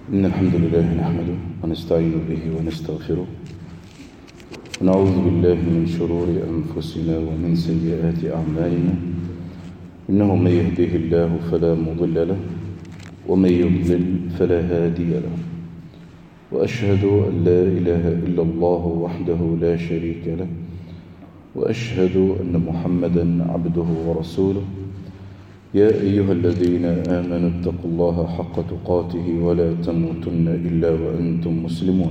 إن الحمد لله نحمده ونستعين به ونستغفره ونعوذ بالله من شرور أنفسنا ومن سيئات أعمالنا إنه من يهده الله فلا مضل له ومن يضلل فلا هادي له وأشهد أن لا إله إلا الله وحده لا شريك له وأشهد أن محمدا عبده ورسوله يا أيها الذين آمنوا اتقوا الله حق تقاته ولا تموتن إلا وأنتم مسلمون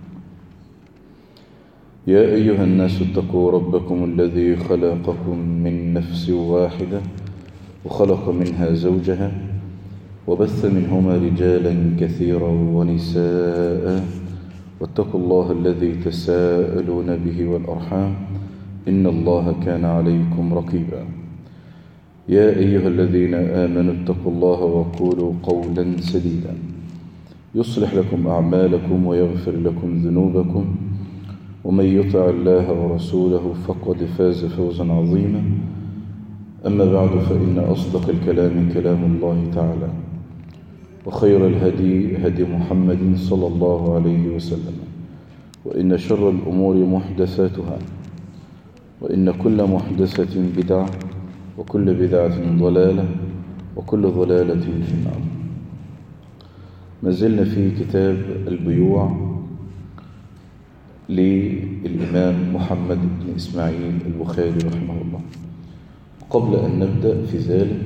يا أيها الناس اتقوا ربكم الذي خلقكم من نفس واحدة وخلق منها زوجها وبث منهما رجالا كثيرا ونساء واتقوا الله الذي تساءلون به والأرحام إن الله كان عليكم رقيبا يا أيها الذين آمنوا اتقوا الله وقولوا قولا سديدا يصلح لكم أعمالكم ويغفر لكم ذنوبكم ومن يطع الله ورسوله فقد فاز فوزا عظيما أما بعد فإن أصدق الكلام كلام الله تعالى وخير الهدي هدي محمد صلى الله عليه وسلم وإن شر الأمور محدثاتها وإن كل محدثة بدعة وكل بدعة ضلالة وكل ضلالة في النار ما زلنا في كتاب البيوع للإمام محمد بن إسماعيل البخاري رحمه الله قبل أن نبدأ في ذلك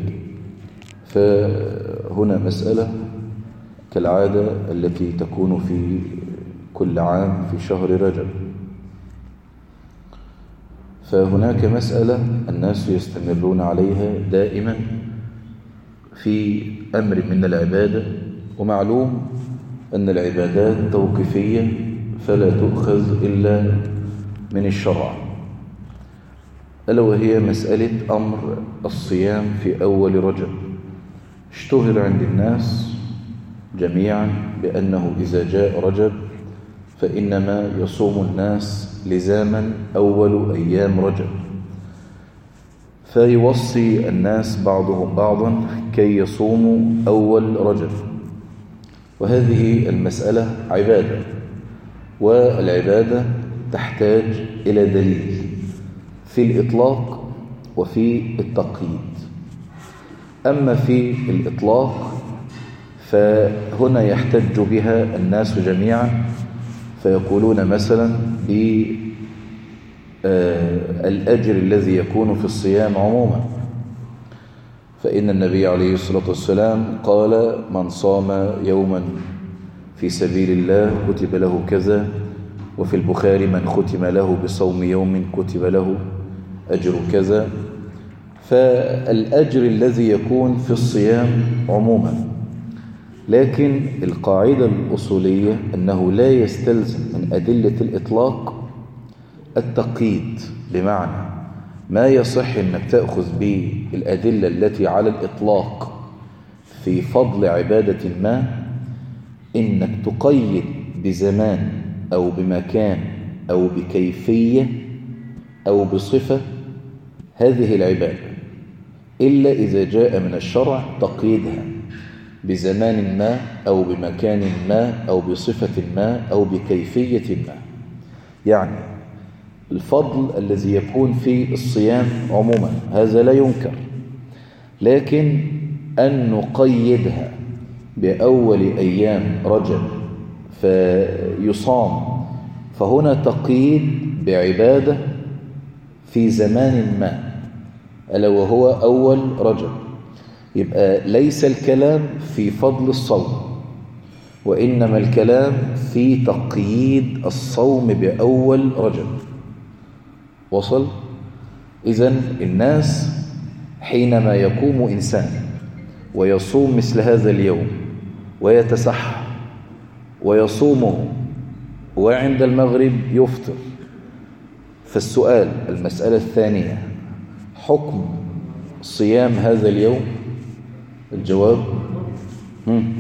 فهنا مسألة كالعادة التي تكون في كل عام في شهر رجب فهناك مسألة الناس يستمرون عليها دائما في أمر من العبادة ومعلوم أن العبادات توقيفية فلا تؤخذ إلا من الشرع ألا وهي مسألة أمر الصيام في أول رجب اشتهر عند الناس جميعا بأنه إذا جاء رجب فإنما يصوم الناس لزاما أول أيام رجب فيوصي الناس بعضهم بعضا كي يصوموا أول رجب وهذه المسألة عبادة والعبادة تحتاج إلى دليل في الإطلاق وفي التقييد أما في الإطلاق فهنا يحتج بها الناس جميعا فيقولون مثلا بالأجر الذي يكون في الصيام عموما فإن النبي عليه الصلاة والسلام قال من صام يوما في سبيل الله كتب له كذا وفي البخاري من ختم له بصوم يوم كتب له أجر كذا فالأجر الذي يكون في الصيام عموما لكن القاعدة الأصولية أنه لا يستلزم من أدلة الإطلاق التقييد بمعنى ما يصح أنك تأخذ بالأدلة التي على الإطلاق في فضل عبادة ما إنك تقيد بزمان أو بمكان أو بكيفية أو بصفة هذه العبادة إلا إذا جاء من الشرع تقييدها بزمان ما أو بمكان ما أو بصفة ما أو بكيفية ما يعني الفضل الذي يكون في الصيام عموما هذا لا ينكر لكن أن نقيدها بأول أيام رجب فيصام فهنا تقييد بعبادة في زمان ما ألا وهو أول رجب يبقى ليس الكلام في فضل الصوم وإنما الكلام في تقييد الصوم بأول رجب وصل إذن الناس حينما يقوم إنسان ويصوم مثل هذا اليوم ويتسحر ويصومه وعند المغرب يفطر فالسؤال المسألة الثانية حكم صيام هذا اليوم الجواب مم.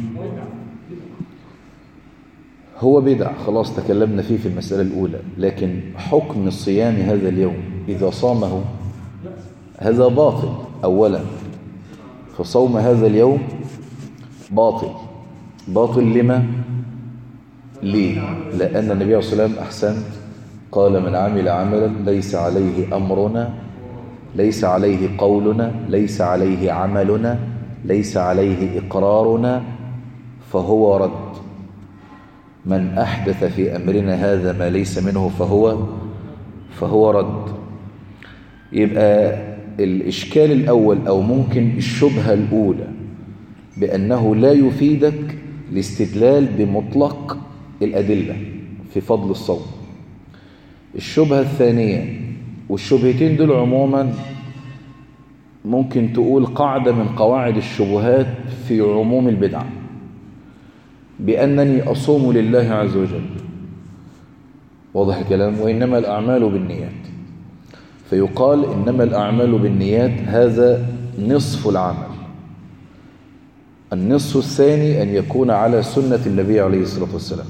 هو بدع خلاص تكلمنا فيه في المسألة الأولى لكن حكم الصيام هذا اليوم إذا صامه هذا باطل أولا فصوم هذا اليوم باطل باطل لما ليه لأن النبي صلى الله عليه وسلم أحسن قال من عمل عملا ليس عليه أمرنا ليس عليه قولنا ليس عليه عملنا ليس عليه إقرارنا فهو رد من أحدث في أمرنا هذا ما ليس منه فهو فهو رد يبقى الإشكال الأول أو ممكن الشبهة الأولى بأنه لا يفيدك الاستدلال بمطلق الأدلة في فضل الصوم الشبهة الثانية والشبهتين دول عموما ممكن تقول قاعدة من قواعد الشبهات في عموم البدع بأنني أصوم لله عز وجل واضح الكلام وإنما الأعمال بالنيات فيقال إنما الأعمال بالنيات هذا نصف العمل النصف الثاني أن يكون على سنة النبي عليه الصلاة والسلام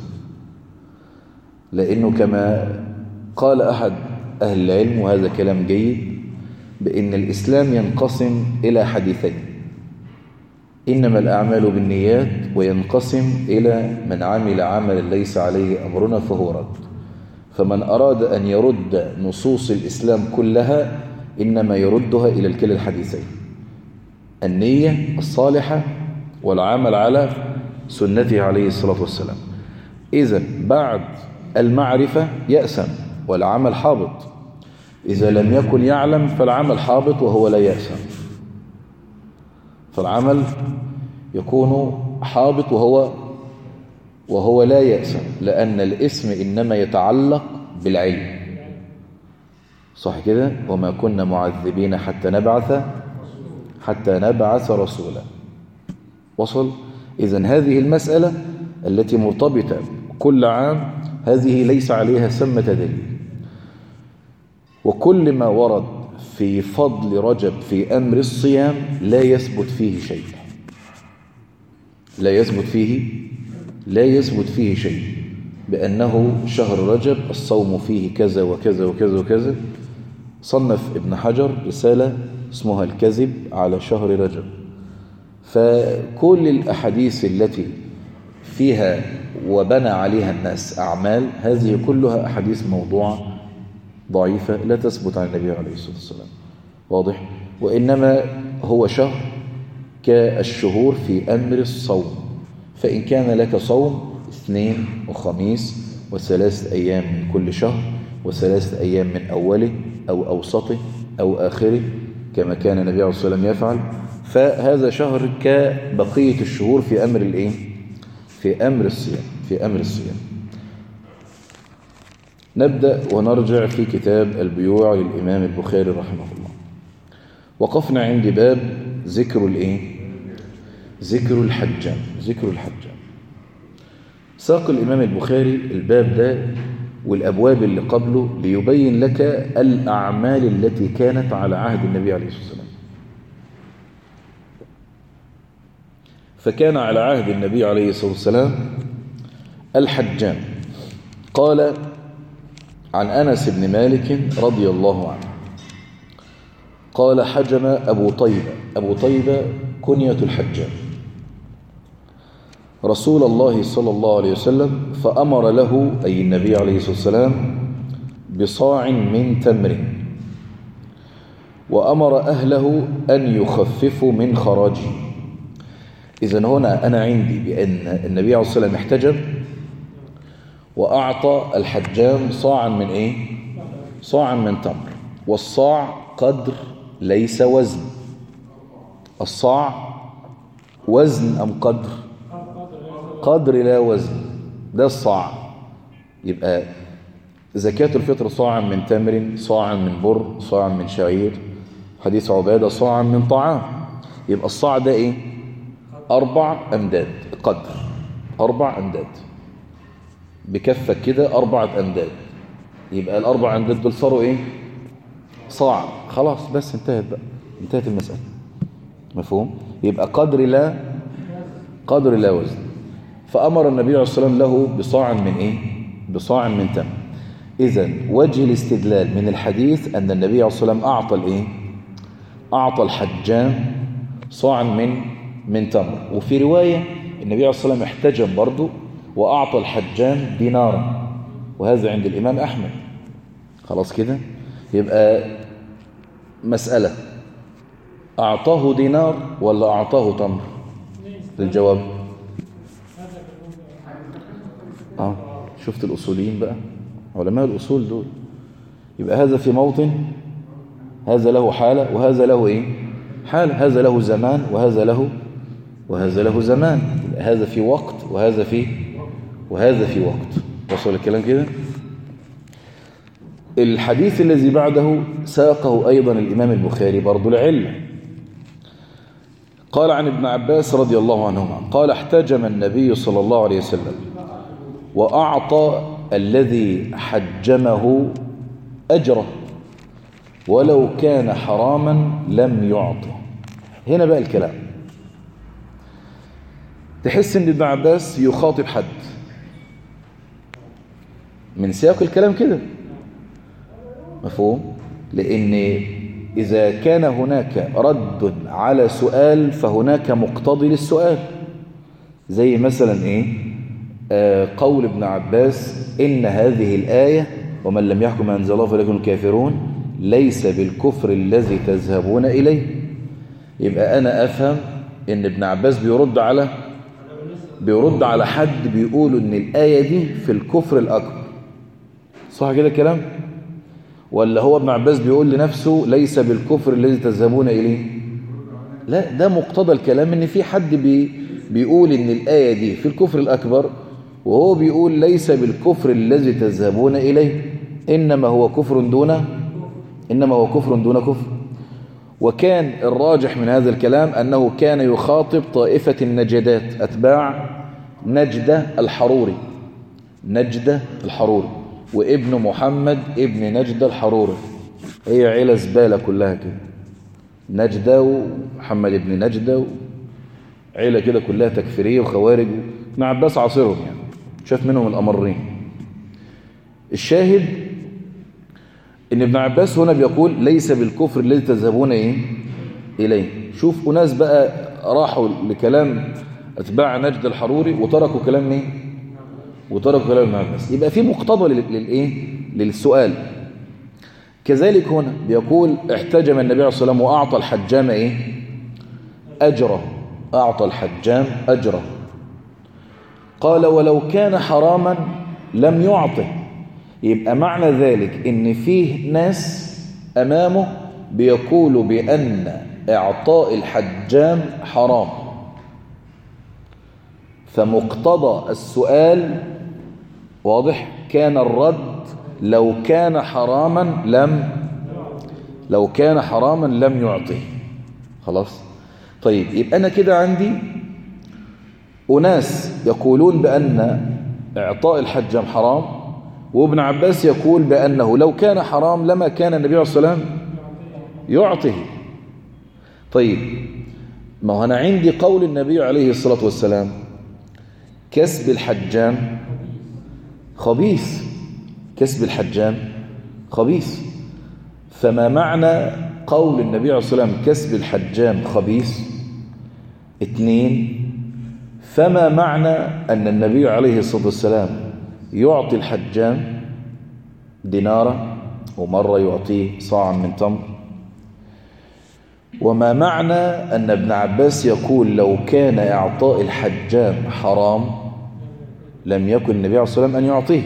لأنه كما قال أحد أهل العلم وهذا كلام جيد بأن الإسلام ينقسم إلى حديثين إنما الأعمال بالنيات وينقسم إلى من عمل عملا ليس عليه أمرنا فهو رد فمن أراد أن يرد نصوص الإسلام كلها إنما يردها إلى الكلا الحديثين النية الصالحة والعمل على سنته عليه الصلاة والسلام إذا بعد المعرفة يأسم والعمل حابط إذا لم يكن يعلم فالعمل حابط وهو لا يأسم فالعمل يكون حابط وهو وهو لا يأسم لأن الاسم إنما يتعلق بالعلم صح كده وما كنا معذبين حتى نبعث حتى نبعث رسولا وصل إذا هذه المسألة التي مرتبطة كل عام هذه ليس عليها سمة دليل وكل ما ورد في فضل رجب في أمر الصيام لا يثبت فيه شيء لا يثبت فيه لا يثبت فيه شيء بأنه شهر رجب الصوم فيه كذا وكذا وكذا وكذا صنف ابن حجر رسالة اسمها الكذب على شهر رجب فكل الأحاديث التي فيها وبنى عليها الناس أعمال هذه كلها أحاديث موضوعة ضعيفة لا تثبت عن النبي عليه الصلاة والسلام واضح وإنما هو شهر كالشهور في أمر الصوم فإن كان لك صوم اثنين وخميس وثلاثة أيام من كل شهر وثلاثة أيام من أوله أو أوسطه أو آخره كما كان النبي عليه الصلاة والسلام يفعل فهذا شهر كبقية الشهور في أمر الإيه؟ في أمر الصيام في أمر الصيام نبدأ ونرجع في كتاب البيوع للإمام البخاري رحمه الله وقفنا عند باب ذكر الإيه؟ ذكر الحجام ذكر الحجام ساق الإمام البخاري الباب ده والأبواب اللي قبله ليبين لك الأعمال التي كانت على عهد النبي عليه الصلاة والسلام فكان على عهد النبي عليه الصلاة والسلام الحجام قال عن أنس بن مالك رضي الله عنه قال حجم أبو طيبة أبو طيبة كنية الحجام رسول الله صلى الله عليه وسلم فأمر له أي النبي عليه الصلاة والسلام بصاع من تمر وأمر أهله أن يخففوا من خراجه إذا هنا أنا عندي بأن النبي عليه الصلاة والسلام احتجب وأعطى الحجام صاعا من إيه؟ صاعا من تمر والصاع قدر ليس وزن الصاع وزن أم قدر قدر لا وزن ده الصاع يبقى زكاة الفطر صاعا من تمر صاعا من بر صاعا من شعير حديث عبادة صاعا من طعام يبقى الصاع ده ايه أربع أمداد قدر أربع أمداد بكفك كده أربعة أمداد يبقى الأربع أمداد دول صاروا إيه صاع خلاص بس انتهت بقى انتهت المسألة مفهوم يبقى قدر لا قدر لا وزن فأمر النبي عليه الصلاة والسلام له بصاع من إيه بصاع من تمر إذا وجه الاستدلال من الحديث أن النبي عليه الصلاة والسلام أعطى الإيه أعطى الحجام صاعا من من تمر وفي رواية النبي عليه الصلاة والسلام احتجم برضه وأعطى الحجام دينارا وهذا عند الإمام أحمد خلاص كده يبقى مسألة أعطاه دينار ولا أعطاه تمر للجواب آه شفت الأصوليين بقى علماء الأصول دول يبقى هذا في موطن هذا له حالة وهذا له إيه حالة هذا له زمان وهذا له وهذا له زمان هذا في وقت وهذا في وهذا في وقت وصل الكلام كده الحديث الذي بعده ساقه أيضا الإمام البخاري برضو العلة قال عن ابن عباس رضي الله عنهما قال احتجم النبي صلى الله عليه وسلم وأعطى الذي حجمه أجره ولو كان حراما لم يعطه هنا بقى الكلام تحس ان ابن عباس يخاطب حد من سياق الكلام كده مفهوم لان اذا كان هناك رد على سؤال فهناك مقتضي للسؤال زي مثلا ايه آه قول ابن عباس ان هذه الايه ومن لم يحكم انزل الله فليكن الكافرون ليس بالكفر الذي تذهبون اليه يبقى انا افهم ان ابن عباس بيرد على بيرد على حد بيقول ان الآية دي في الكفر الأكبر صح كده الكلام ولا هو ابن عباس بيقول لنفسه ليس بالكفر الذي تذهبون إليه لا ده مقتضى الكلام ان في حد بي بيقول ان الآية دي في الكفر الأكبر وهو بيقول ليس بالكفر الذي تذهبون إليه إنما هو كفر دون إنما هو كفر دون كفر وكان الراجح من هذا الكلام أنه كان يخاطب طائفة النجدات أتباع نجدة الحروري نجدة الحروري وابن محمد ابن نجدة الحروري هي عيلة زبالة كلها كده نجدة ومحمد ابن نجدة عيلة كده كلها تكفيرية وخوارج ابن عباس عاصرهم يعني شاف منهم الأمرين الشاهد ان ابن عباس هنا بيقول ليس بالكفر الذي تذهبون ايه اليه شوف اناس بقى راحوا لكلام اتباع نجد الحروري وتركوا كلام مين وتركوا كلام ابن عباس يبقى في مقتضى للايه للسؤال كذلك هنا بيقول احتجم النبي عليه الصلاه والسلام واعطى الحجام ايه اجره اعطى الحجام اجره قال ولو كان حراما لم يعطه يبقى معنى ذلك ان فيه ناس امامه بيقولوا بان اعطاء الحجام حرام فمقتضى السؤال واضح كان الرد لو كان حراما لم لو كان حراما لم يعطيه خلاص طيب يبقى انا كده عندي اناس يقولون بان اعطاء الحجام حرام وابن عباس يقول بأنه لو كان حرام لما كان النبي عليه الصلاة والسلام يعطه طيب ما هو أنا عندي قول النبي عليه الصلاة والسلام كسب الحجام خبيث كسب الحجام خبيث فما معنى قول النبي عليه الصلاة والسلام كسب الحجام خبيث اثنين فما معنى أن النبي عليه الصلاة والسلام يعطي الحجام دينارا ومرة يعطيه صاعا من تمر وما معنى أن ابن عباس يقول لو كان إعطاء الحجام حرام لم يكن النبي عليه الصلاة والسلام أن يعطيه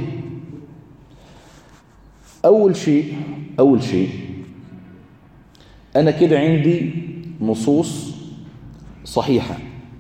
أول شيء أول شيء أنا كده عندي نصوص صحيحة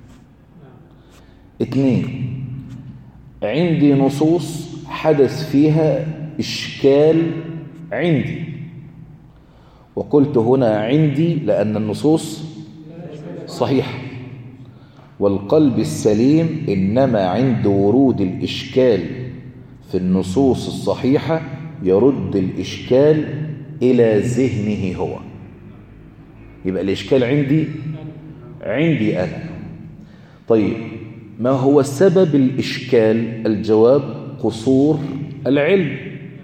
اثنين عندي نصوص حدث فيها إشكال عندي وقلت هنا عندي لأن النصوص صحيحة والقلب السليم إنما عند ورود الإشكال في النصوص الصحيحة يرد الإشكال إلى ذهنه هو يبقى الإشكال عندي عندي أنا طيب ما هو سبب الإشكال الجواب قصور العلم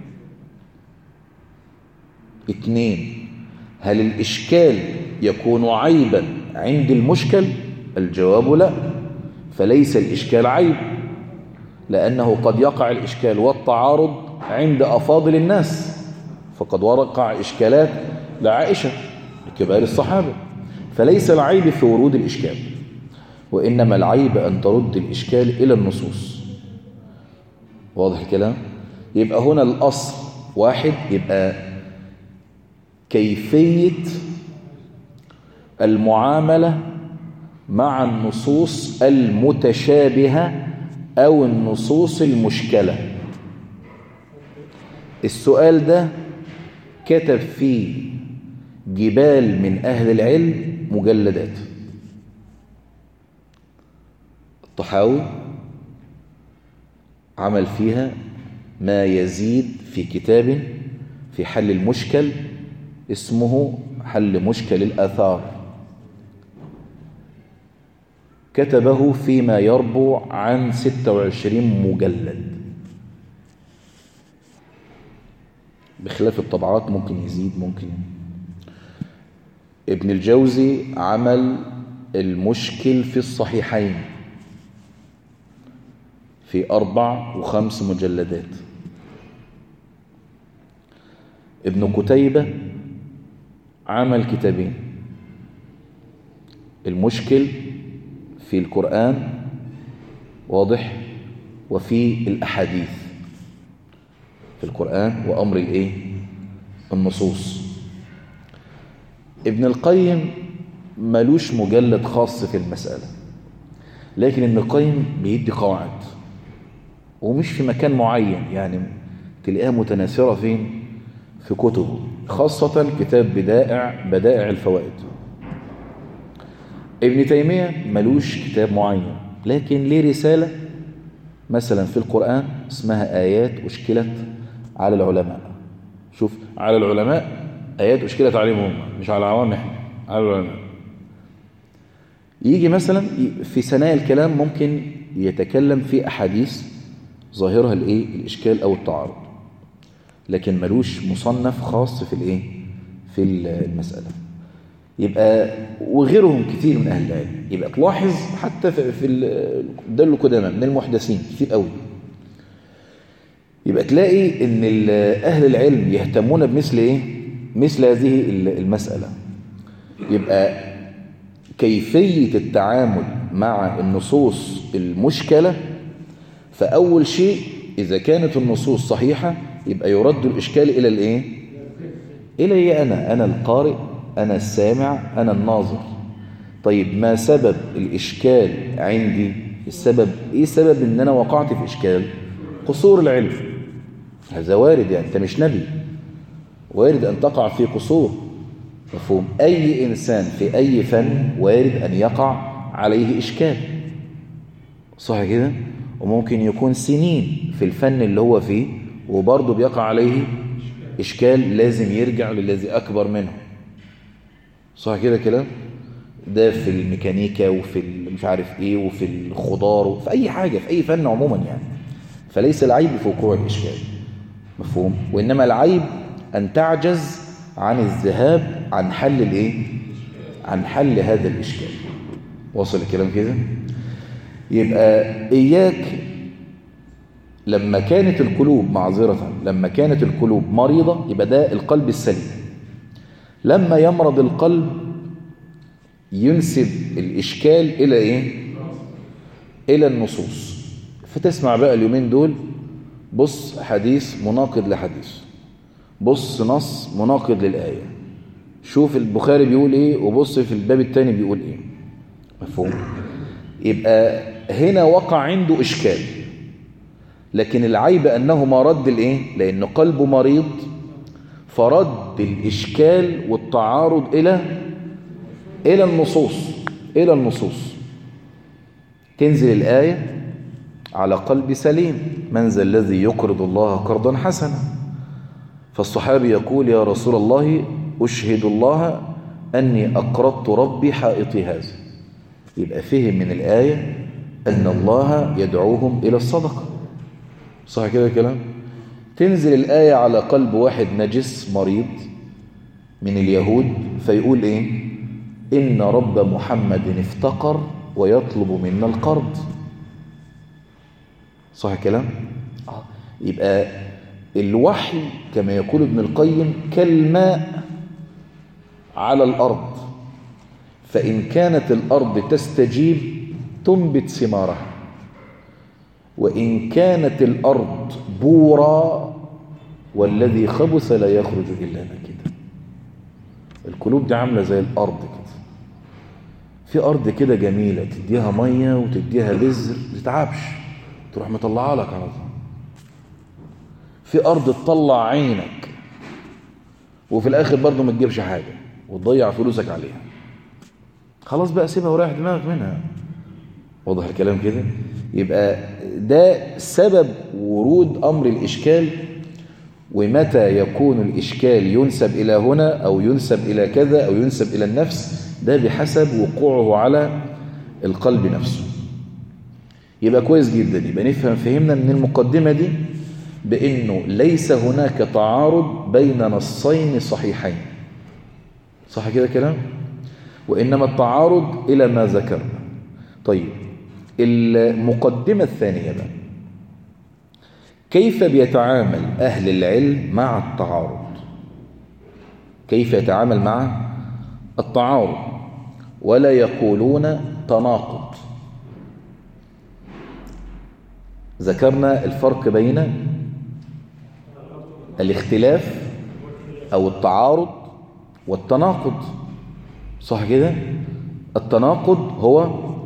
اثنين هل الإشكال يكون عيبا عند المشكل الجواب لا فليس الإشكال عيب لأنه قد يقع الإشكال والتعارض عند أفاضل الناس فقد وقع إشكالات لعائشة لكبار الصحابة فليس العيب في ورود الإشكال وإنما العيب أن ترد الإشكال إلى النصوص واضح الكلام يبقى هنا الأصل واحد يبقى كيفية المعاملة مع النصوص المتشابهة أو النصوص المشكلة السؤال ده كتب فيه جبال من أهل العلم مجلدات الطحاوي عمل فيها ما يزيد في كتاب في حل المشكل اسمه حل مشكل الآثار كتبه فيما يربو عن 26 مجلد بخلاف الطبعات ممكن يزيد ممكن ابن الجوزي عمل المشكل في الصحيحين في أربع وخمس مجلدات ابن كتيبة عمل كتابين المشكل في القرآن واضح وفي الأحاديث في القرآن وأمر الإيه النصوص ابن القيم ملوش مجلد خاص في المسألة لكن ابن القيم بيدي قواعد ومش في مكان معين يعني تلاقيها متناثرة فين في كتبه خاصة كتاب بدائع بدائع الفوائد ابن تيمية ملوش كتاب معين لكن ليه رسالة مثلا في القرآن اسمها آيات أشكلت على العلماء شوف على العلماء آيات أشكلت عليهم هم مش على العوام احنا على العلماء يجي مثلا في ثنايا الكلام ممكن يتكلم في أحاديث ظاهرها الايه الإشكال أو التعارض لكن ملوش مصنف خاص في الايه في المسألة يبقى وغيرهم كثير من أهل العلم يبقى تلاحظ حتى في, في ده القدامى من المحدثين كثير قوي يبقى تلاقي ان أهل العلم يهتمون بمثل ايه مثل هذه المسألة يبقى كيفية التعامل مع النصوص المشكلة فأول شيء إذا كانت النصوص صحيحة يبقى يرد الإشكال إلى الإيه؟ إلي أنا أنا القارئ أنا السامع أنا الناظر طيب ما سبب الإشكال عندي السبب إيه سبب إن أنا وقعت في إشكال قصور العلم هذا وارد يعني أنت مش نبي وارد أن تقع في قصور مفهوم أي إنسان في أي فن وارد أن يقع عليه إشكال صح كده وممكن يكون سنين في الفن اللي هو فيه وبرضه بيقع عليه إشكال لازم يرجع للذي أكبر منه صح كده كلام ده في الميكانيكا وفي مش عارف ايه وفي الخضار وفي اي حاجة في اي فن عموما يعني فليس العيب في وقوع الاشكال مفهوم وانما العيب ان تعجز عن الذهاب عن حل الايه عن حل هذا الاشكال وصل الكلام كده يبقى اياك لما كانت القلوب معذرة لما كانت القلوب مريضة يبقى ده القلب السليم لما يمرض القلب ينسب الإشكال إلى إيه؟ إلى النصوص فتسمع بقى اليومين دول بص حديث مناقض لحديث بص نص مناقض للآية شوف البخاري بيقول إيه وبص في الباب الثاني بيقول إيه مفهوم يبقى هنا وقع عنده إشكال لكن العيب أنه ما رد الإيه لأن قلبه مريض فرد الإشكال والتعارض إلى إلى النصوص إلى النصوص تنزل الآية على قلب سليم من ذا الذي يقرض الله قرضا حسنا فالصحابي يقول يا رسول الله أشهد الله أني أقرضت ربي حائطي هذا يبقى فهم من الآية أن الله يدعوهم إلى الصدقة صح كده الكلام تنزل الآية على قلب واحد نجس مريض من اليهود فيقول إيه إن رب محمد افتقر ويطلب منا القرض صح الكلام آه. يبقى الوحي كما يقول ابن القيم كالماء على الأرض فإن كانت الأرض تستجيب تنبت ثمارها وإن كانت الأرض بورا والذي خبث لا يخرج إلا نكدا القلوب دي عاملة زي الأرض كده في أرض كده جميلة تديها مية وتديها بذر ما تتعبش تروح مطلعها لك على طول في أرض تطلع عينك وفي الآخر برضه ما تجيبش حاجة وتضيع فلوسك عليها خلاص بقى سيبها وريح دماغك منها واضح الكلام كده يبقى ده سبب ورود أمر الإشكال ومتى يكون الإشكال ينسب إلى هنا أو ينسب إلى كذا أو ينسب إلى النفس ده بحسب وقوعه على القلب نفسه يبقى كويس جدا يبقى نفهم فهمنا من المقدمة دي بأنه ليس هناك تعارض بين نصين صحيحين صح كده كلام وإنما التعارض إلى ما ذكرنا طيب المقدمة الثانية بقى كيف بيتعامل أهل العلم مع التعارض كيف يتعامل مع التعارض ولا يقولون تناقض ذكرنا الفرق بين الاختلاف أو التعارض والتناقض صح كده التناقض هو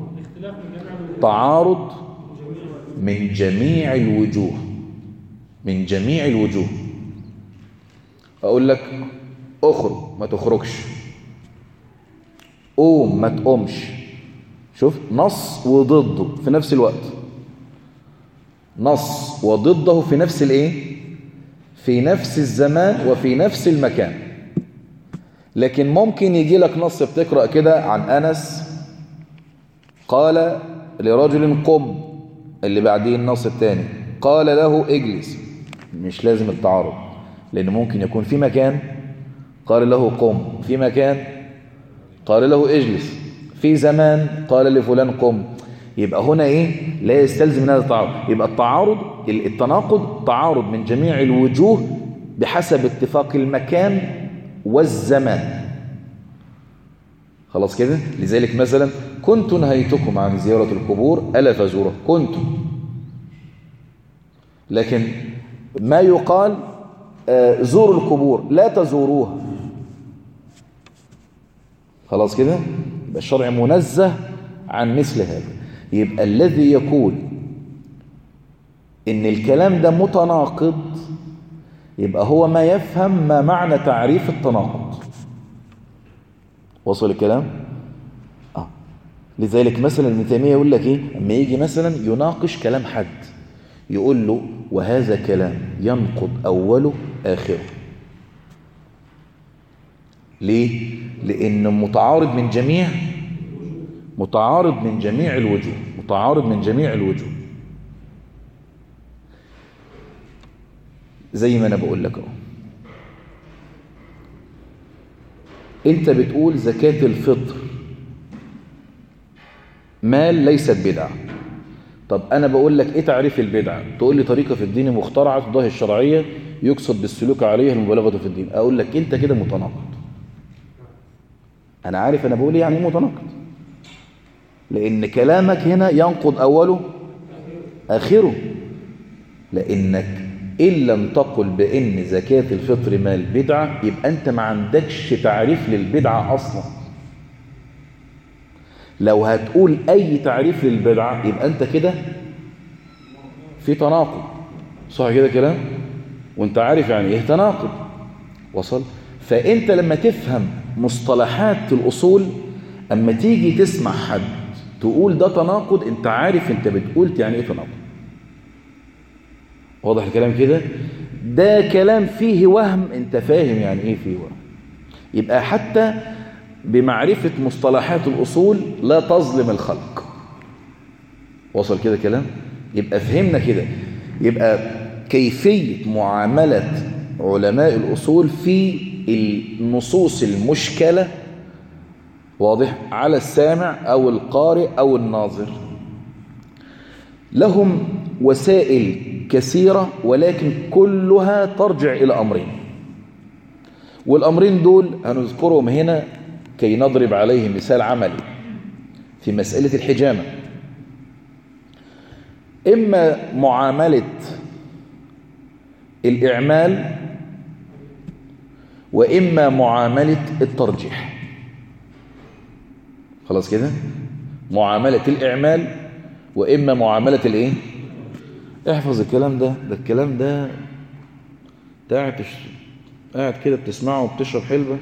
تعارض من جميع الوجوه من جميع الوجوه أقول لك أخرج ما تخرجش قوم ما تقومش شوف نص وضده في نفس الوقت نص وضده في نفس الايه في نفس الزمان وفي نفس المكان لكن ممكن يجي لك نص بتقرأ كده عن أنس قال لرجل قم اللي بعديه النص الثاني قال له اجلس مش لازم التعارض لأن ممكن يكون في مكان قال له قم في مكان قال له اجلس في زمان قال لفلان قم يبقى هنا ايه لا يستلزم من هذا التعارض يبقى التعارض التناقض تعارض من جميع الوجوه بحسب اتفاق المكان والزمان خلاص كده لذلك مثلا كنت نهيتكم عن زيارة القبور ألا فزوره كنت لكن ما يقال آه زوروا القبور لا تزوروها خلاص كده يبقى الشرع منزه عن مثل هذا يبقى الذي يقول ان الكلام ده متناقض يبقى هو ما يفهم ما معنى تعريف التناقض وصل الكلام آه. لذلك مثلا ابن تيميه يقول لك ايه اما يجي مثلا يناقش كلام حد يقول له وهذا كلام ينقض اوله اخره ليه لانه متعارض من جميع متعارض من جميع الوجوه متعارض من جميع الوجوه زي ما انا بقول لك اهو انت بتقول زكاة الفطر مال ليست بدعة طب انا بقول لك ايه تعريف البدعة تقول لي طريقة في الدين مخترعة تضاهي الشرعية يقصد بالسلوك عليها المبالغة في الدين اقول لك انت كده متناقض انا عارف انا بقول ايه يعني متناقض لان كلامك هنا ينقض اوله اخره لانك إن لم تقل بأن زكاة الفطر مال بدعة يبقى أنت ما عندكش تعريف للبدعة أصلا لو هتقول أي تعريف للبدعة يبقى أنت كده في تناقض صح كده كلام وانت عارف يعني ايه تناقض وصل فانت لما تفهم مصطلحات الأصول اما تيجي تسمع حد تقول ده تناقض انت عارف انت بتقول يعني ايه تناقض واضح الكلام كده ده كلام فيه وهم انت فاهم يعني ايه فيه وهم يبقى حتى بمعرفة مصطلحات الأصول لا تظلم الخلق وصل كده كلام يبقى فهمنا كده يبقى كيفية معاملة علماء الأصول في النصوص المشكلة واضح على السامع أو القارئ أو الناظر لهم وسائل كثيرة ولكن كلها ترجع إلى أمرين والأمرين دول هنذكرهم هنا كي نضرب عليه مثال عملي في مسألة الحجامة إما معاملة الإعمال وإما معاملة الترجيح خلاص كده معاملة الإعمال وإما معاملة الإيه احفظ الكلام ده ده الكلام ده قاعد قاعد كده بتسمعه وبتشرب حلبة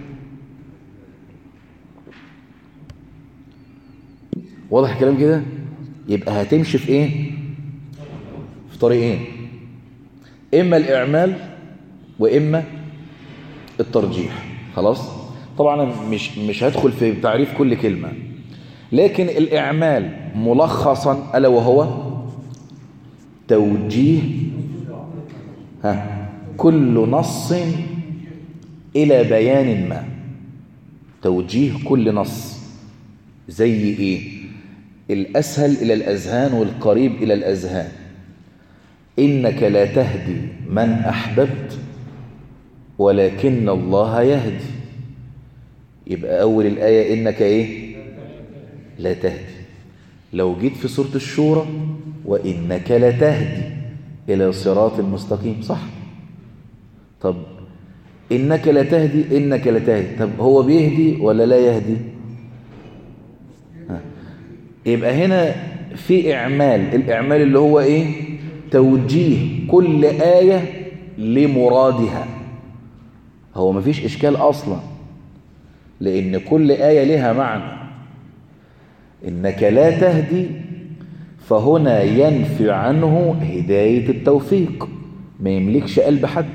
واضح الكلام كده يبقى هتمشي في ايه في طريقين اما الاعمال واما الترجيح خلاص طبعا مش مش هدخل في تعريف كل كلمة لكن الاعمال ملخصا الا وهو توجيه ها كل نص إلى بيان ما توجيه كل نص زي إيه الأسهل إلى الأذهان والقريب إلى الأذهان إنك لا تهدي من أحببت ولكن الله يهدي يبقى أول الآية إنك إيه لا تهدي لو جيت في سورة الشورى وإنك لتهدي إلى صراط المستقيم صح طب إنك لتهدي إنك لتهدي طب هو بيهدي ولا لا يهدي ها. يبقى هنا في إعمال الإعمال اللي هو إيه توجيه كل آية لمرادها هو مفيش إشكال أصلا لأن كل آية لها معنى إنك لا تهدي فهنا ينفي عنه هداية التوفيق ما يملكش قلب حد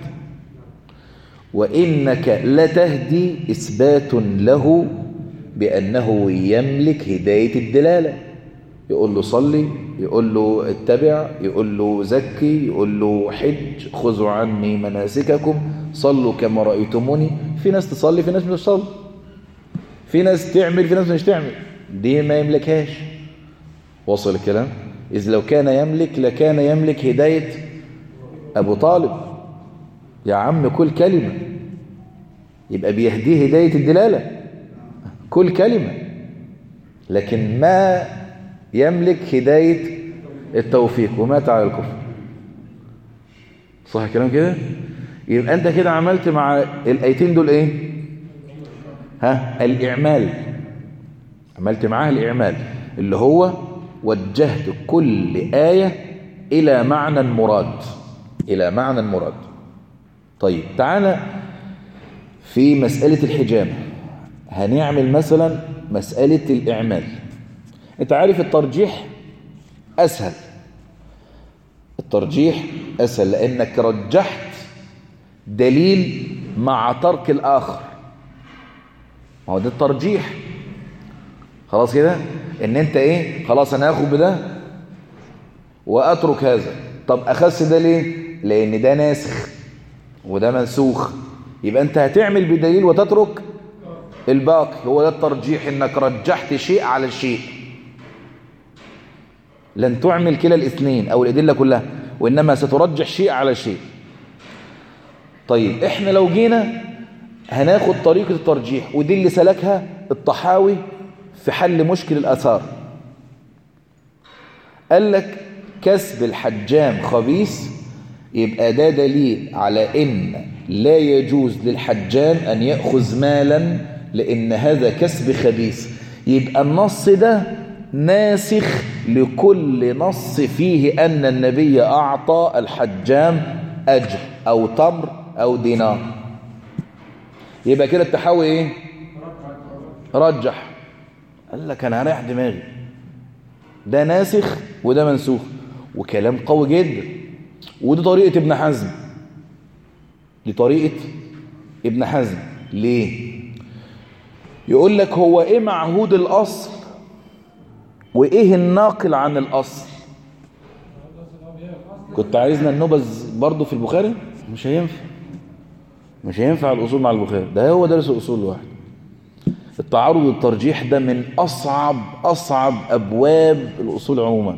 وإنك لتهدي إثبات له بأنه يملك هداية الدلالة يقول له صلي يقول له اتبع يقول له زكي يقول له حج خذوا عني مناسككم صلوا كما رأيتموني في ناس تصلي في ناس مش تصلي في ناس تعمل في ناس مش تعمل دي ما يملكهاش وصل الكلام إذ لو كان يملك لكان يملك هداية أبو طالب يا عم كل كلمة يبقى بيهديه هداية الدلالة كل كلمة لكن ما يملك هداية التوفيق ومات على الكفر صح الكلام كده يبقى أنت كده عملت مع الآيتين دول إيه ها الإعمال عملت معاها الإعمال اللي هو وجهت كل آية إلى معنى مراد إلى معنى مراد طيب تعالى في مسألة الحجامة هنعمل مثلا مسألة الإعمال أنت عارف الترجيح أسهل الترجيح أسهل لأنك رجحت دليل مع ترك الآخر ما هو ده الترجيح خلاص كده ان انت ايه خلاص انا هاخد بده واترك هذا طب اخس ده ليه لان ده ناسخ وده منسوخ يبقى انت هتعمل بدليل وتترك الباقي هو ده الترجيح انك رجحت شيء على الشيء لن تعمل كلا الاثنين او الادله كلها وانما سترجح شيء على شيء طيب احنا لو جينا هناخد طريقه الترجيح ودي اللي سلكها الطحاوي في حل مشكل الأثار قال لك كسب الحجام خبيث يبقى ده دليل على إن لا يجوز للحجام أن يأخذ مالا لأن هذا كسب خبيث يبقى النص ده ناسخ لكل نص فيه أن النبي أعطى الحجام أجر أو تمر أو دينار يبقى كده التحوي إيه رجح قال لك انا هريح دماغي ده ناسخ وده منسوخ وكلام قوي جدا ودي طريقة ابن حزم دي طريقة ابن حزم ليه يقول لك هو ايه معهود الاصل وايه الناقل عن الاصل كنت عايزنا النبذ برضو في البخاري مش هينفع مش هينفع الاصول مع البخاري ده هو درس الاصول لوحده التعارض والترجيح ده من أصعب أصعب أبواب الأصول عموما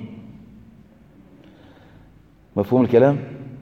مفهوم الكلام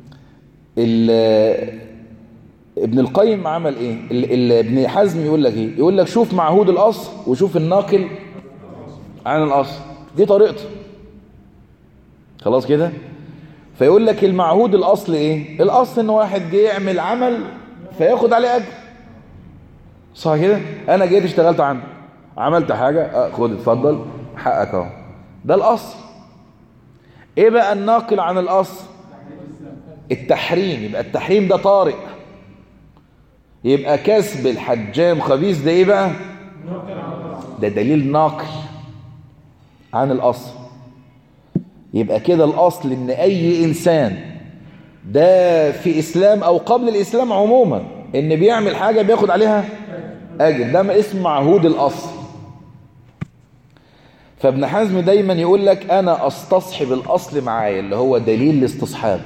ابن القيم عمل ايه ابن حزم يقول لك ايه يقول لك شوف معهود الأصل وشوف الناقل عن الأصل دي طريقته خلاص كده فيقول لك المعهود الأصل ايه الأصل ان واحد جه يعمل عمل فياخد عليه أجر صح كده انا جيت اشتغلت عندك عملت حاجة خد اتفضل حقك اهو ده الاصل ايه بقى الناقل عن الاصل التحريم يبقى التحريم ده طارئ يبقى كسب الحجام خبيث ده ايه بقى ده دليل ناقل عن الاصل يبقى كده الاصل ان اي انسان ده في اسلام او قبل الاسلام عموما ان بيعمل حاجة بياخد عليها اجر ده ما اسم معهود الاصل فابن حزم دايما يقول لك انا استصحب الاصل معايا اللي هو دليل الاستصحاب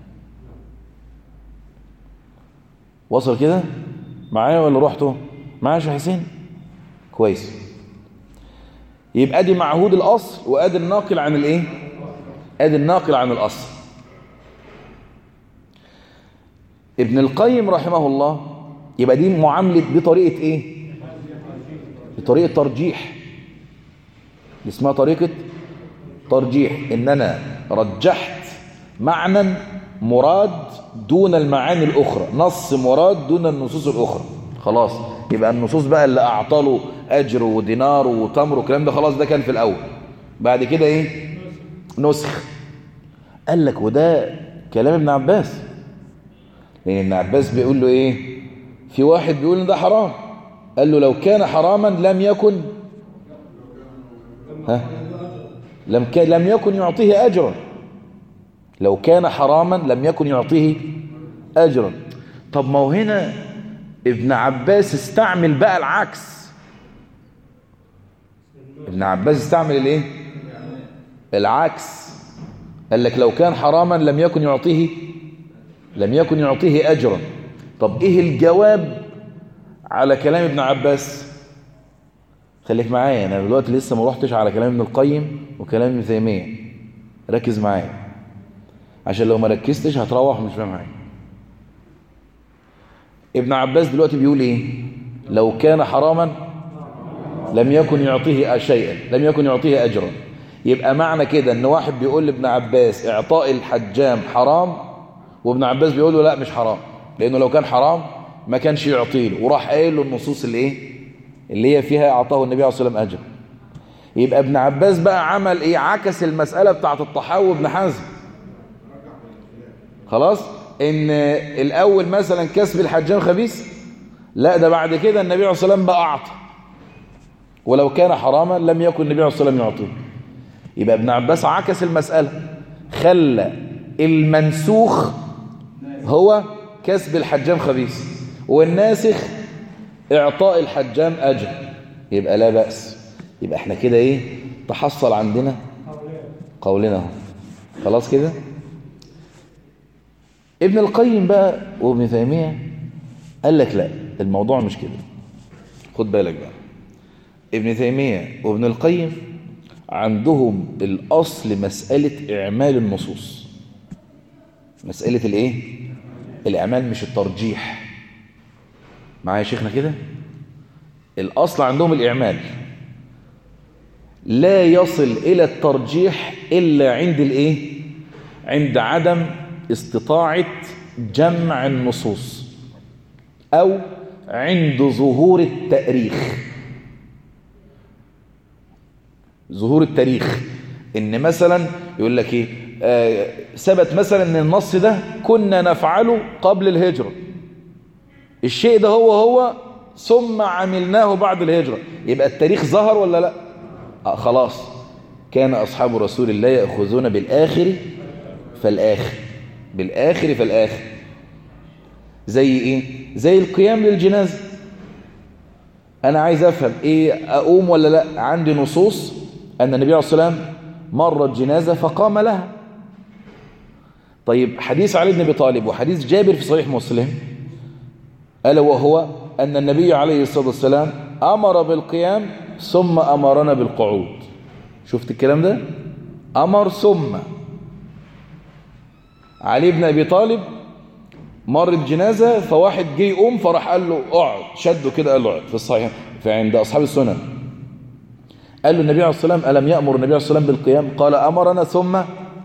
وصل كده معايا ولا رحته معايا يا حسين كويس يبقى دي معهود الاصل وادي الناقل عن الايه ادي الناقل عن الاصل ابن القيم رحمه الله يبقى دي معاملة دي طريقة ايه دي طريقة ترجيح دي اسمها طريقة ترجيح ان انا رجحت معنى مراد دون المعاني الاخرى نص مراد دون النصوص الاخرى خلاص يبقى النصوص بقى اللي اعطاله اجر ودينار وتمر والكلام ده خلاص ده كان في الاول بعد كده ايه نسخ قال لك وده كلام ابن عباس لان ابن عباس بيقول له ايه في واحد بيقول ان ده حرام قال له لو كان حراما لم يكن ها لم كان لم يكن يعطيه اجرا لو كان حراما لم يكن يعطيه اجرا طب ما هو هنا ابن عباس استعمل بقى العكس ابن عباس استعمل الايه العكس قال لك لو كان حراما لم يكن يعطيه لم يكن يعطيه اجرا طب ايه الجواب على كلام ابن عباس خليك معايا انا دلوقتي لسه ما روحتش على كلام ابن القيم وكلام ابن تيميه ركز معايا عشان لو ما ركزتش هتروح مش فاهم حاجه ابن عباس دلوقتي بيقول ايه لو كان حراما لم يكن يعطيه شيئا لم يكن يعطيه اجرا يبقى معنى كده ان واحد بيقول لابن عباس اعطاء الحجام حرام وابن عباس بيقول له لا مش حرام لانه لو كان حرام ما كانش يعطيه وراح قايل له النصوص اللي ايه اللي هي فيها اعطاه النبي عليه الصلاه والسلام اجر يبقى ابن عباس بقى عمل ايه عكس المساله بتاعه الطحاوي وابن حزم خلاص ان الاول مثلا كسب الحجام خبيث لا ده بعد كده النبي عليه الصلاه والسلام بقى اعطى ولو كان حراما لم يكن النبي عليه الصلاه والسلام يعطيه يبقى ابن عباس عكس المساله خلى المنسوخ هو كسب الحجام خبيث والناسخ اعطاء الحجام اجر يبقى لا بأس يبقى احنا كده ايه تحصل عندنا قولنا خلاص كده ابن القيم بقى وابن تيمية قال لك لا الموضوع مش كده خد بالك بقى ابن تيمية وابن القيم عندهم الأصل مسألة إعمال النصوص مسألة الإيه الإعمال مش الترجيح معايا شيخنا كده الأصل عندهم الإعمال لا يصل إلى الترجيح إلا عند الإيه عند عدم استطاعة جمع النصوص أو عند ظهور التأريخ ظهور التاريخ إن مثلا يقول لك إيه آه ثبت مثلا ان النص ده كنا نفعله قبل الهجرة الشيء ده هو هو ثم عملناه بعد الهجرة يبقى التاريخ ظهر ولا لا آه خلاص كان أصحاب رسول الله يأخذون بالآخر فالآخر بالآخر فالآخر زي إيه زي القيام للجنازة أنا عايز أفهم إيه أقوم ولا لا عندي نصوص أن النبي عليه الصلاة والسلام مرت جنازة فقام لها طيب حديث علي بن ابي طالب وحديث جابر في صحيح مسلم ألا وهو أن النبي عليه الصلاة والسلام أمر بالقيام ثم أمرنا بالقعود شفت الكلام ده أمر ثم علي بن أبي طالب مرت جنازة فواحد جه يقوم فراح قال له اقعد شده كده قال له اقعد في الصحيح في عند أصحاب السنن قال له النبي عليه الصلاة والسلام ألم يأمر النبي عليه الصلاة والسلام بالقيام قال أمرنا ثم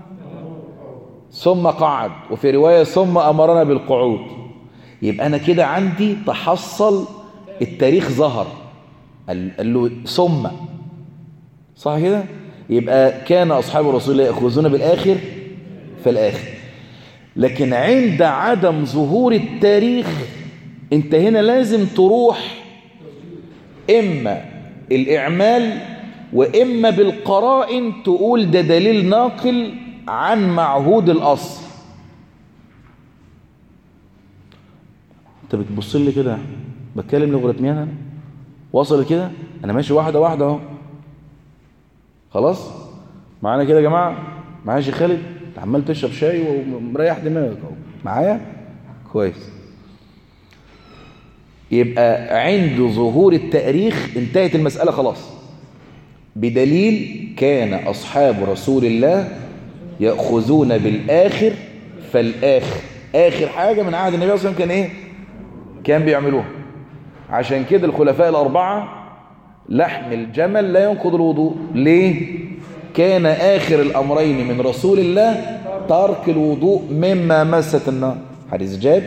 ثم قعد وفي رواية ثم أمرنا بالقعود يبقى أنا كده عندي تحصل التاريخ ظهر قال له ثم صح كده يبقى كان أصحاب رسول الله يأخذون بالآخر فالآخر لكن عند عدم ظهور التاريخ انت هنا لازم تروح إما الإعمال وإما بالقرائن تقول ده دليل ناقل عن معهود الأصل انت بتبص لي كده بتكلم لغريتميا انا وصل كده انا ماشي واحده واحده اهو خلاص معانا كده يا جماعه معايا شيخ خالد عمال تشرب شاي ومريح دماغك اهو معايا كويس يبقى عند ظهور التاريخ انتهت المساله خلاص بدليل كان اصحاب رسول الله ياخذون بالاخر فالاخر اخر حاجه من عهد النبي صلى الله عليه وسلم كان ايه كان بيعملوها عشان كده الخلفاء الأربعة لحم الجمل لا ينقض الوضوء ليه؟ كان آخر الأمرين من رسول الله ترك الوضوء مما مست النار حديث جاب